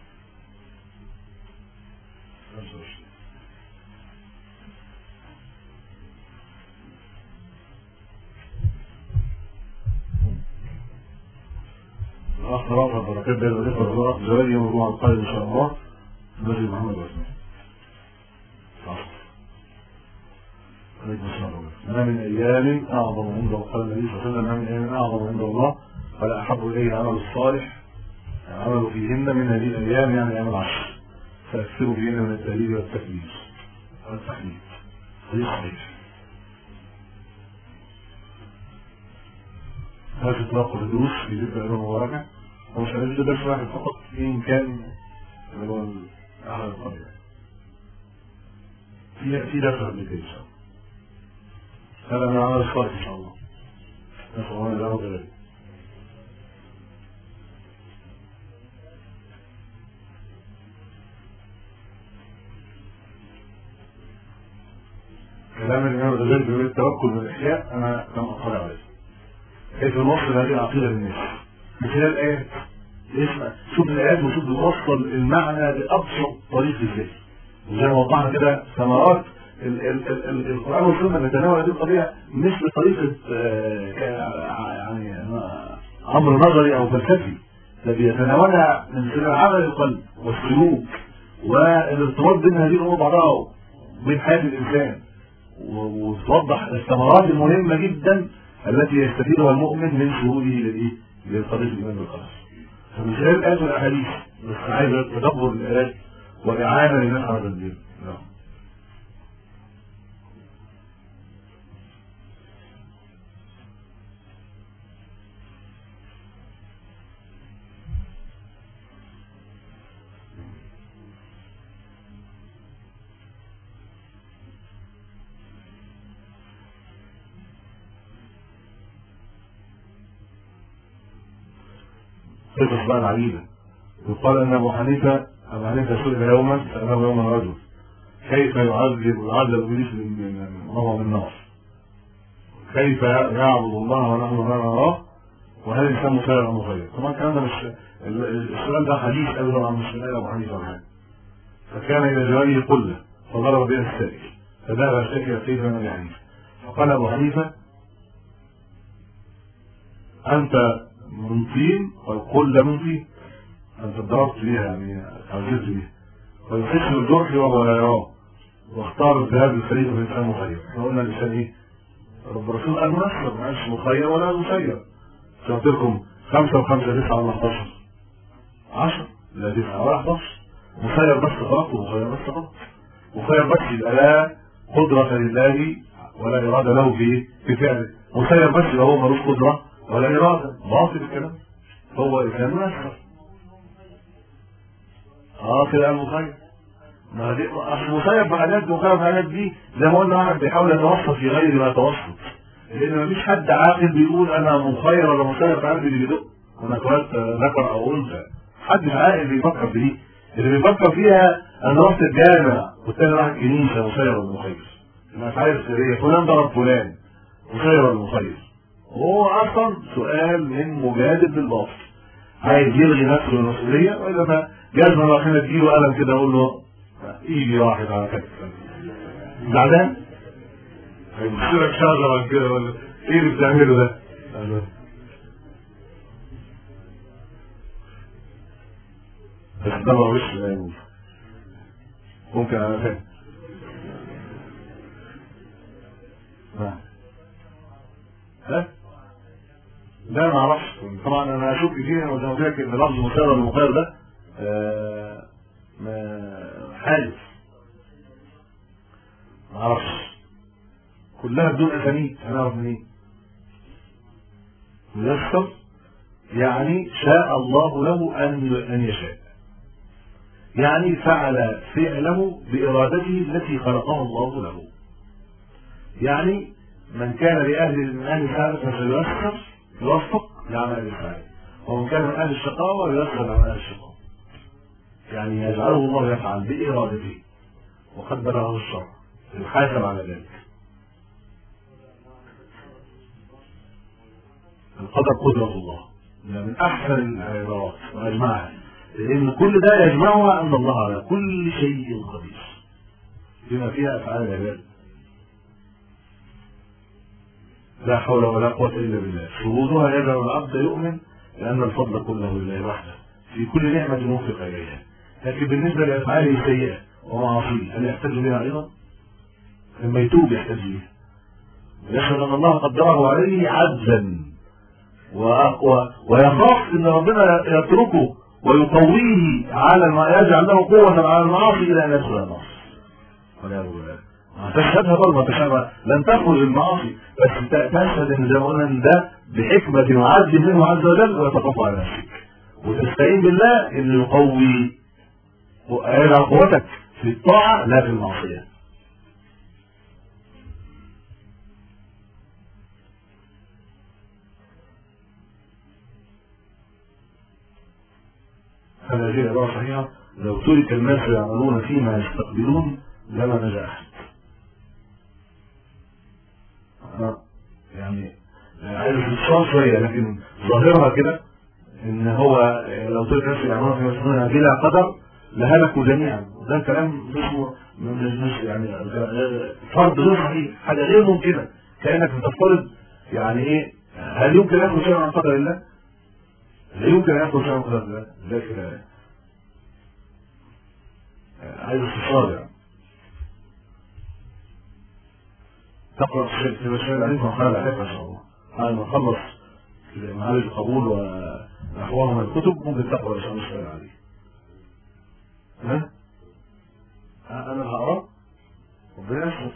الأخ رافع بركات بين الإخوة والأخ زواجي موضوع القائد إن شاء الله مسجد محمد واسمه صح عليكم السلام ما من أيام أعظم عند قال النبي صلى الله عليه وسلم ما من أيام أعظم عند الله ولا أحب إليه العمل الصالح العمل فيهن من هذه الأيام يعني أيام العشر فأكثروا فيهن من التهليل والتكبير والتحميد حديث صحيح هذا تلقى الدروس في ذكر الأيام المباركة ومش هنجد درس واحد فقط إن كان اللي هو أحد القرية في في درس قبل كده إن شاء الله هذا من عمل الصالح إن شاء الله نسأل الله له ذلك كلام الإمام الغزالي بيقول التوكل والإحياء أنا لم أطلع عليه كيف نوصل هذه العقيدة للناس من خلال آيات اسمع شوف الآيات وشوف بتوصل المعنى بأبسط طريق ازاي وزي ما وضحنا كده ثمرات ال- ال- ال- ال- القرآن والسنة بيتناول هذه القضية مش بطريقة آه، ك- يعني آه، أمر نظري أو فلسفي ده بيتناولها من خلال عمل القلب والسلوك والارتباط بين هذه الأمور بعضها وبين حياة الإنسان و- وتوضح الثمرات المهمة جدا التي يستفيدها المؤمن من شهوده للإيه؟ لقضية الإيمان بالقدر. فمن خلال الآيات والأحاديث بس عايز تدبر الآيات وإعانة لمن على الدين. نعم. قصص بقى العجيبة يقال أن أبو حنيفة أبو حنيفة سئل يوما سأله يوما رجل كيف يعذب يعذب إبليس من من غضب النار كيف يعبد الله ونحن لا نراه وهل الإنسان مسير أم مخير طبعا الكلام ده مش ال- السؤال ده حديث قوي طبعا مش من أبو حنيفة ولا حاجة فكان إلى جواره قلة فضرب بها السائل فذهب الشاكر كيف من أبي حنيفة فقال أبو حنيفة أنت من طين والقلة من طين أنت ضربت بها يعني عزلت بها ويحس بالجرح وهو لا يراه واختار الذهاب للفريق في الانسان مخير احنا قلنا الانسان ايه؟ رب الرسول قال منصر ما قالش مخير ولا مسير قلت لكم خمسة وخمسة تسعة ولا 11 10 لا تسعة ولا 11 مسير بس غلط ومخير بس غلط مخير بس يبقى لا قدرة لله ولا إرادة له في في فعله مسير بس يبقى هو ملوش قدرة ولا إرادة باطل الكلام هو إنسان مسير اه كده المخير ما دي اصل مسير بحاجات مخير بحاجات دي زي ما قلنا واحد بيحاول يتوسط في غير ما يتوسط لان مفيش حد عاقل بيقول انا مخير ولا مسير في قلبي اللي بيدق هناك ذكر او انثى حد عاقل بيفكر في دي اللي بيفكر فيها انا رحت الجامع والتاني راح الكنيسه مسير ولا مخير الافعال السريه فلان ضرب فلان مسير ولا مخير هو اصلا سؤال من مجادل بالباطل عايز يلغي نفسه المسؤوليه واذا ما جاز مره احنا تجيله قلم كده اقول له يجي واحد على كتفك زعلان هيبص لك شجره كده ولا ايه اللي بتعمله ده؟ قال له بس ده ملوش يعني ممكن انا فاهم ها ها لا ما اعرفش طبعا انا اشك فيها وزي ما قلت لك ان لفظ مسير المخير ده آه، ما- حادث ما اعرفش كلها بدون اسانيد هنعرف منين ميسر يعني شاء الله له ان ان يشاء يعني فعل فعله بارادته التي خلقها الله له يعني من كان لاهل من اهل السعاده فسييسر يوفق لعمل السعاده ومن كان من اهل الشقاوه ييسر لعمل الشقاوه يعني يجعله الله يفعل بارادته وقدر له الشرع يحاسب على ذلك القدر قدرة الله ده من أحسن العبارات وأجمعها لأن كل ده يجمعها أن الله على كل شيء قدير بما فيها أفعال العباد لا حول ولا قوة إلا بالله شهودها يجعل العبد يؤمن لأن الفضل كله لله وحده في كل نعمة وفق إليها لكن بالنسبة لأفعاله السيئة ومعاصيه هل يحتج بها أيضا؟ لما يتوب يحتج بها يشهد أن الله قدره عليه عجزا وأقوى ويخاف ان ربنا يتركه ويقويه على ما يجعل له قوة على المعاصي الى ان يدخل النار. والعياذ بالله. تشهدها برضه ما تشهدها لن تخرج المعاصي بس تشهد ان زي ما قلنا ان ده بحكمة وعدل منه عز وجل ويتخاف على نفسك. وتستعين بالله انه يقوي ويجعل قوتك في الطاعة لا في المعصية. هذه عبارة صحيحة لو ترك الناس يعملون فيما يستقبلون لما نجا أحد آه، يعني عايز اتصال شوية لكن ظاهرها كده ان هو لو ترك الناس يعملون فيما يستقبلون بلا قدر لهلكوا جميعا ده كلام اسمه مش مش يعني فرض غير صحيح حاجة غير ممكنة كأنك بتفترض يعني ايه هل يمكن ان ياخذ شيء عن قدر الله؟ لا يمكن ان ياخذ شيء عن قدر الله لكن عايز استفسار يعني تقرا في مسائل عليكم وقال عليك ان شاء الله بعد ما نخلص معالج القبول ونحوها من الكتب ممكن تقرا ان شاء الله السؤال عليه ها؟ ها، انا هقرا ربنا يسر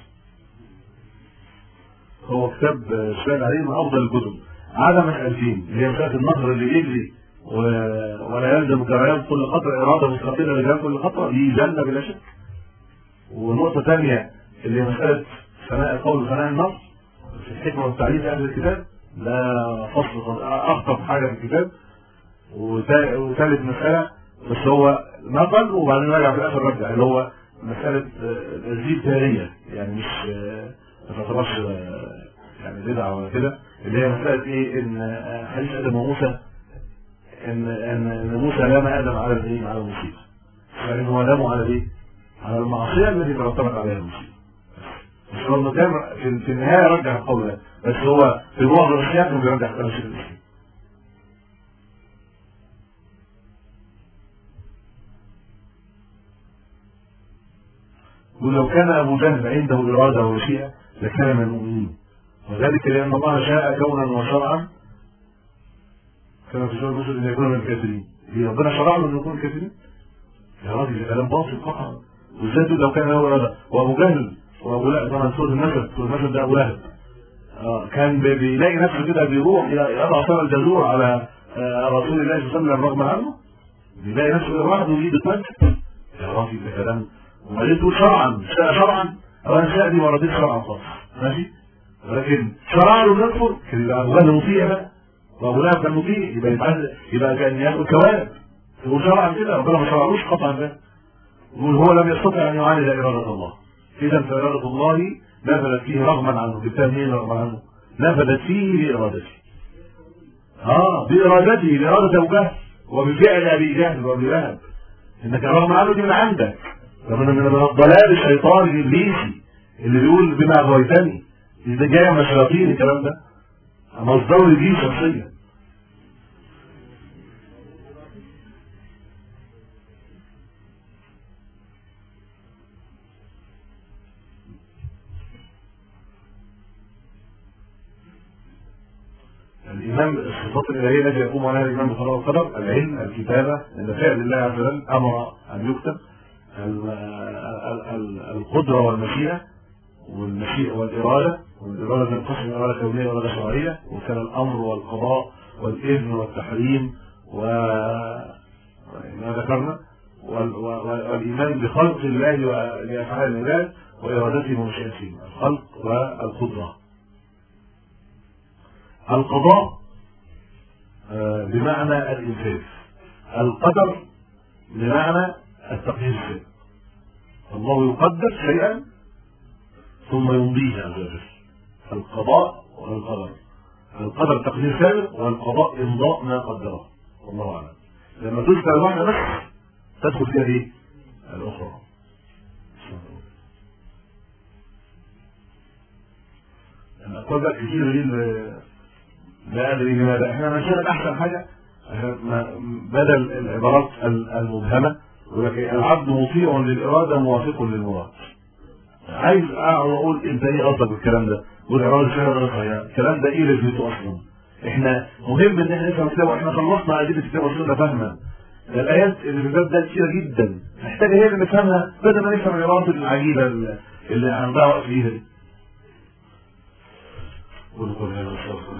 هو كتاب السؤال عليه من افضل الكتب على مسألتين اللي هي مسألة النهر اللي يجري و... ولا يلزم جريان كل قطر إرادة مستقلة لجريان كل قطرة دي جنة بلا شك ونقطة ثانية اللي هي مسألة ثناء القول وثناء النص في الحكمة والتعليم في أهل الكتاب لا فصل أخطر حاجة في الكتاب وتا- وثالث مسألة بس هو نقل وبعدين رجع في الآخر رجع اللي هو مسألة آه، الزيد تارية يعني مش آه، ما تعتبرش آه، يعني بدعة ولا كده اللي هي مسألة إيه إن آه، حديث آدم وموسى ان ان إن موسى لام ادم على الايه على المصيبه يعني هو لامه على ايه على المعصيه التي ترتبط عليها المصيبه مش هو ابن تيمية في, في النهايه رجع القول ده بس هو في معظم الاشياء كان بيرجع كلام شيخ الاسلام يقول لو كان ابو جهل عنده اراده ومشيئه لكان من المؤمنين وذلك لان الله شاء كونا وشرعا كما في سوره الرسل ان يكون من الكافرين هي ربنا شرع له ان يكون كافرين يا راجل ده كلام باطل قطعا وازاي تقول لو كان له اراده وابو جهل وابو لهب طبعا سوره النسب سوره النسب ده ابو لهب آه، كان بي- بيلاقي نفسه كده بيروح ي- يضع ثمن الجزور على آه، رسول الله صلى الله عليه وسلم رغم عنه بيلاقي نفسه كده لوحده ويجي بيتمجد يا راجل ده كلام وبعدين تقول شرعا شاء شرعا اولا شاء دي مرتين شرعا خالص ماشي ولكن شرع له انه يكفر كان يبقى ابو جهل مطيع بقى وابو لهب كان مطيع يبقى يتعز يبقى كان ياخد كوارث يقول شرعا كده ربنا ما شرعلوش قطعا ده يقول هو لم يستطع ان يعاند اراده الله اذا فاراده الله نفذت فيه رغما عنه جبتها منين رغما عنه نفذت فيه بارادته اه بارادته باراده ابو جهل وبفعل ابي جهل وابي لهب انك رغم عنه دي من عندك ده من من الضلال الشيطاني الابليسي اللي بيقول بما اغويتني ده جاي من الشياطين الكلام ده مصدره لدي شخصيا الإمام الصفات الإلهية التي يقوم عليها الإمام بقضاء والقدر العلم الكتابة أن فعل الله عز وجل أمر أن يكتب ال- ال- ال- القدرة والمشيئة والمشيئة والإرادة والإرادة تنقسم إلى إرادة كونية وإرادة شرعية وكان الأمر والقضاء والإذن والتحريم و ما ذكرنا وال- و- والإيمان بخلق الله ولأفعال العباد وإرادته ومشيئته الخلق والقدرة القضاء آه، بمعنى الإنفاذ القدر بمعنى التقدير السابق الله يقدر شيئا ثم يمضيه عز وجل القضاء والقدر القدر تقدير سابق والقضاء إمضاء ما قدره والله أعلم لما تذكر الواحدة بس تدخل فيها ايه؟ الأخرى الأقوال بقى كتير دي اللي- لا أدري لماذا احنا مشينا أحسن حاجة عشان ما- بدل العبارات ال- المبهمة يقول لك إيه، العبد مطيع للإرادة موافق للمراد عايز اقعد اقول انت ايه قصدك بالكلام ده؟ والعبارة الشهر غير صحيحة، الكلام ده ايه لازمته اصلا؟ احنا مهم ان احنا نفهم الكتاب واحنا خلصنا ادله الكتاب والسنه فهما. الايات اللي في الباب ده كتيره جدا، محتاجه هي اللي نفهمها بدل ما نفهم العبارات العجيبه اللي اللي عندها وقت فيها دي. قولوا قولوا يا رسول الله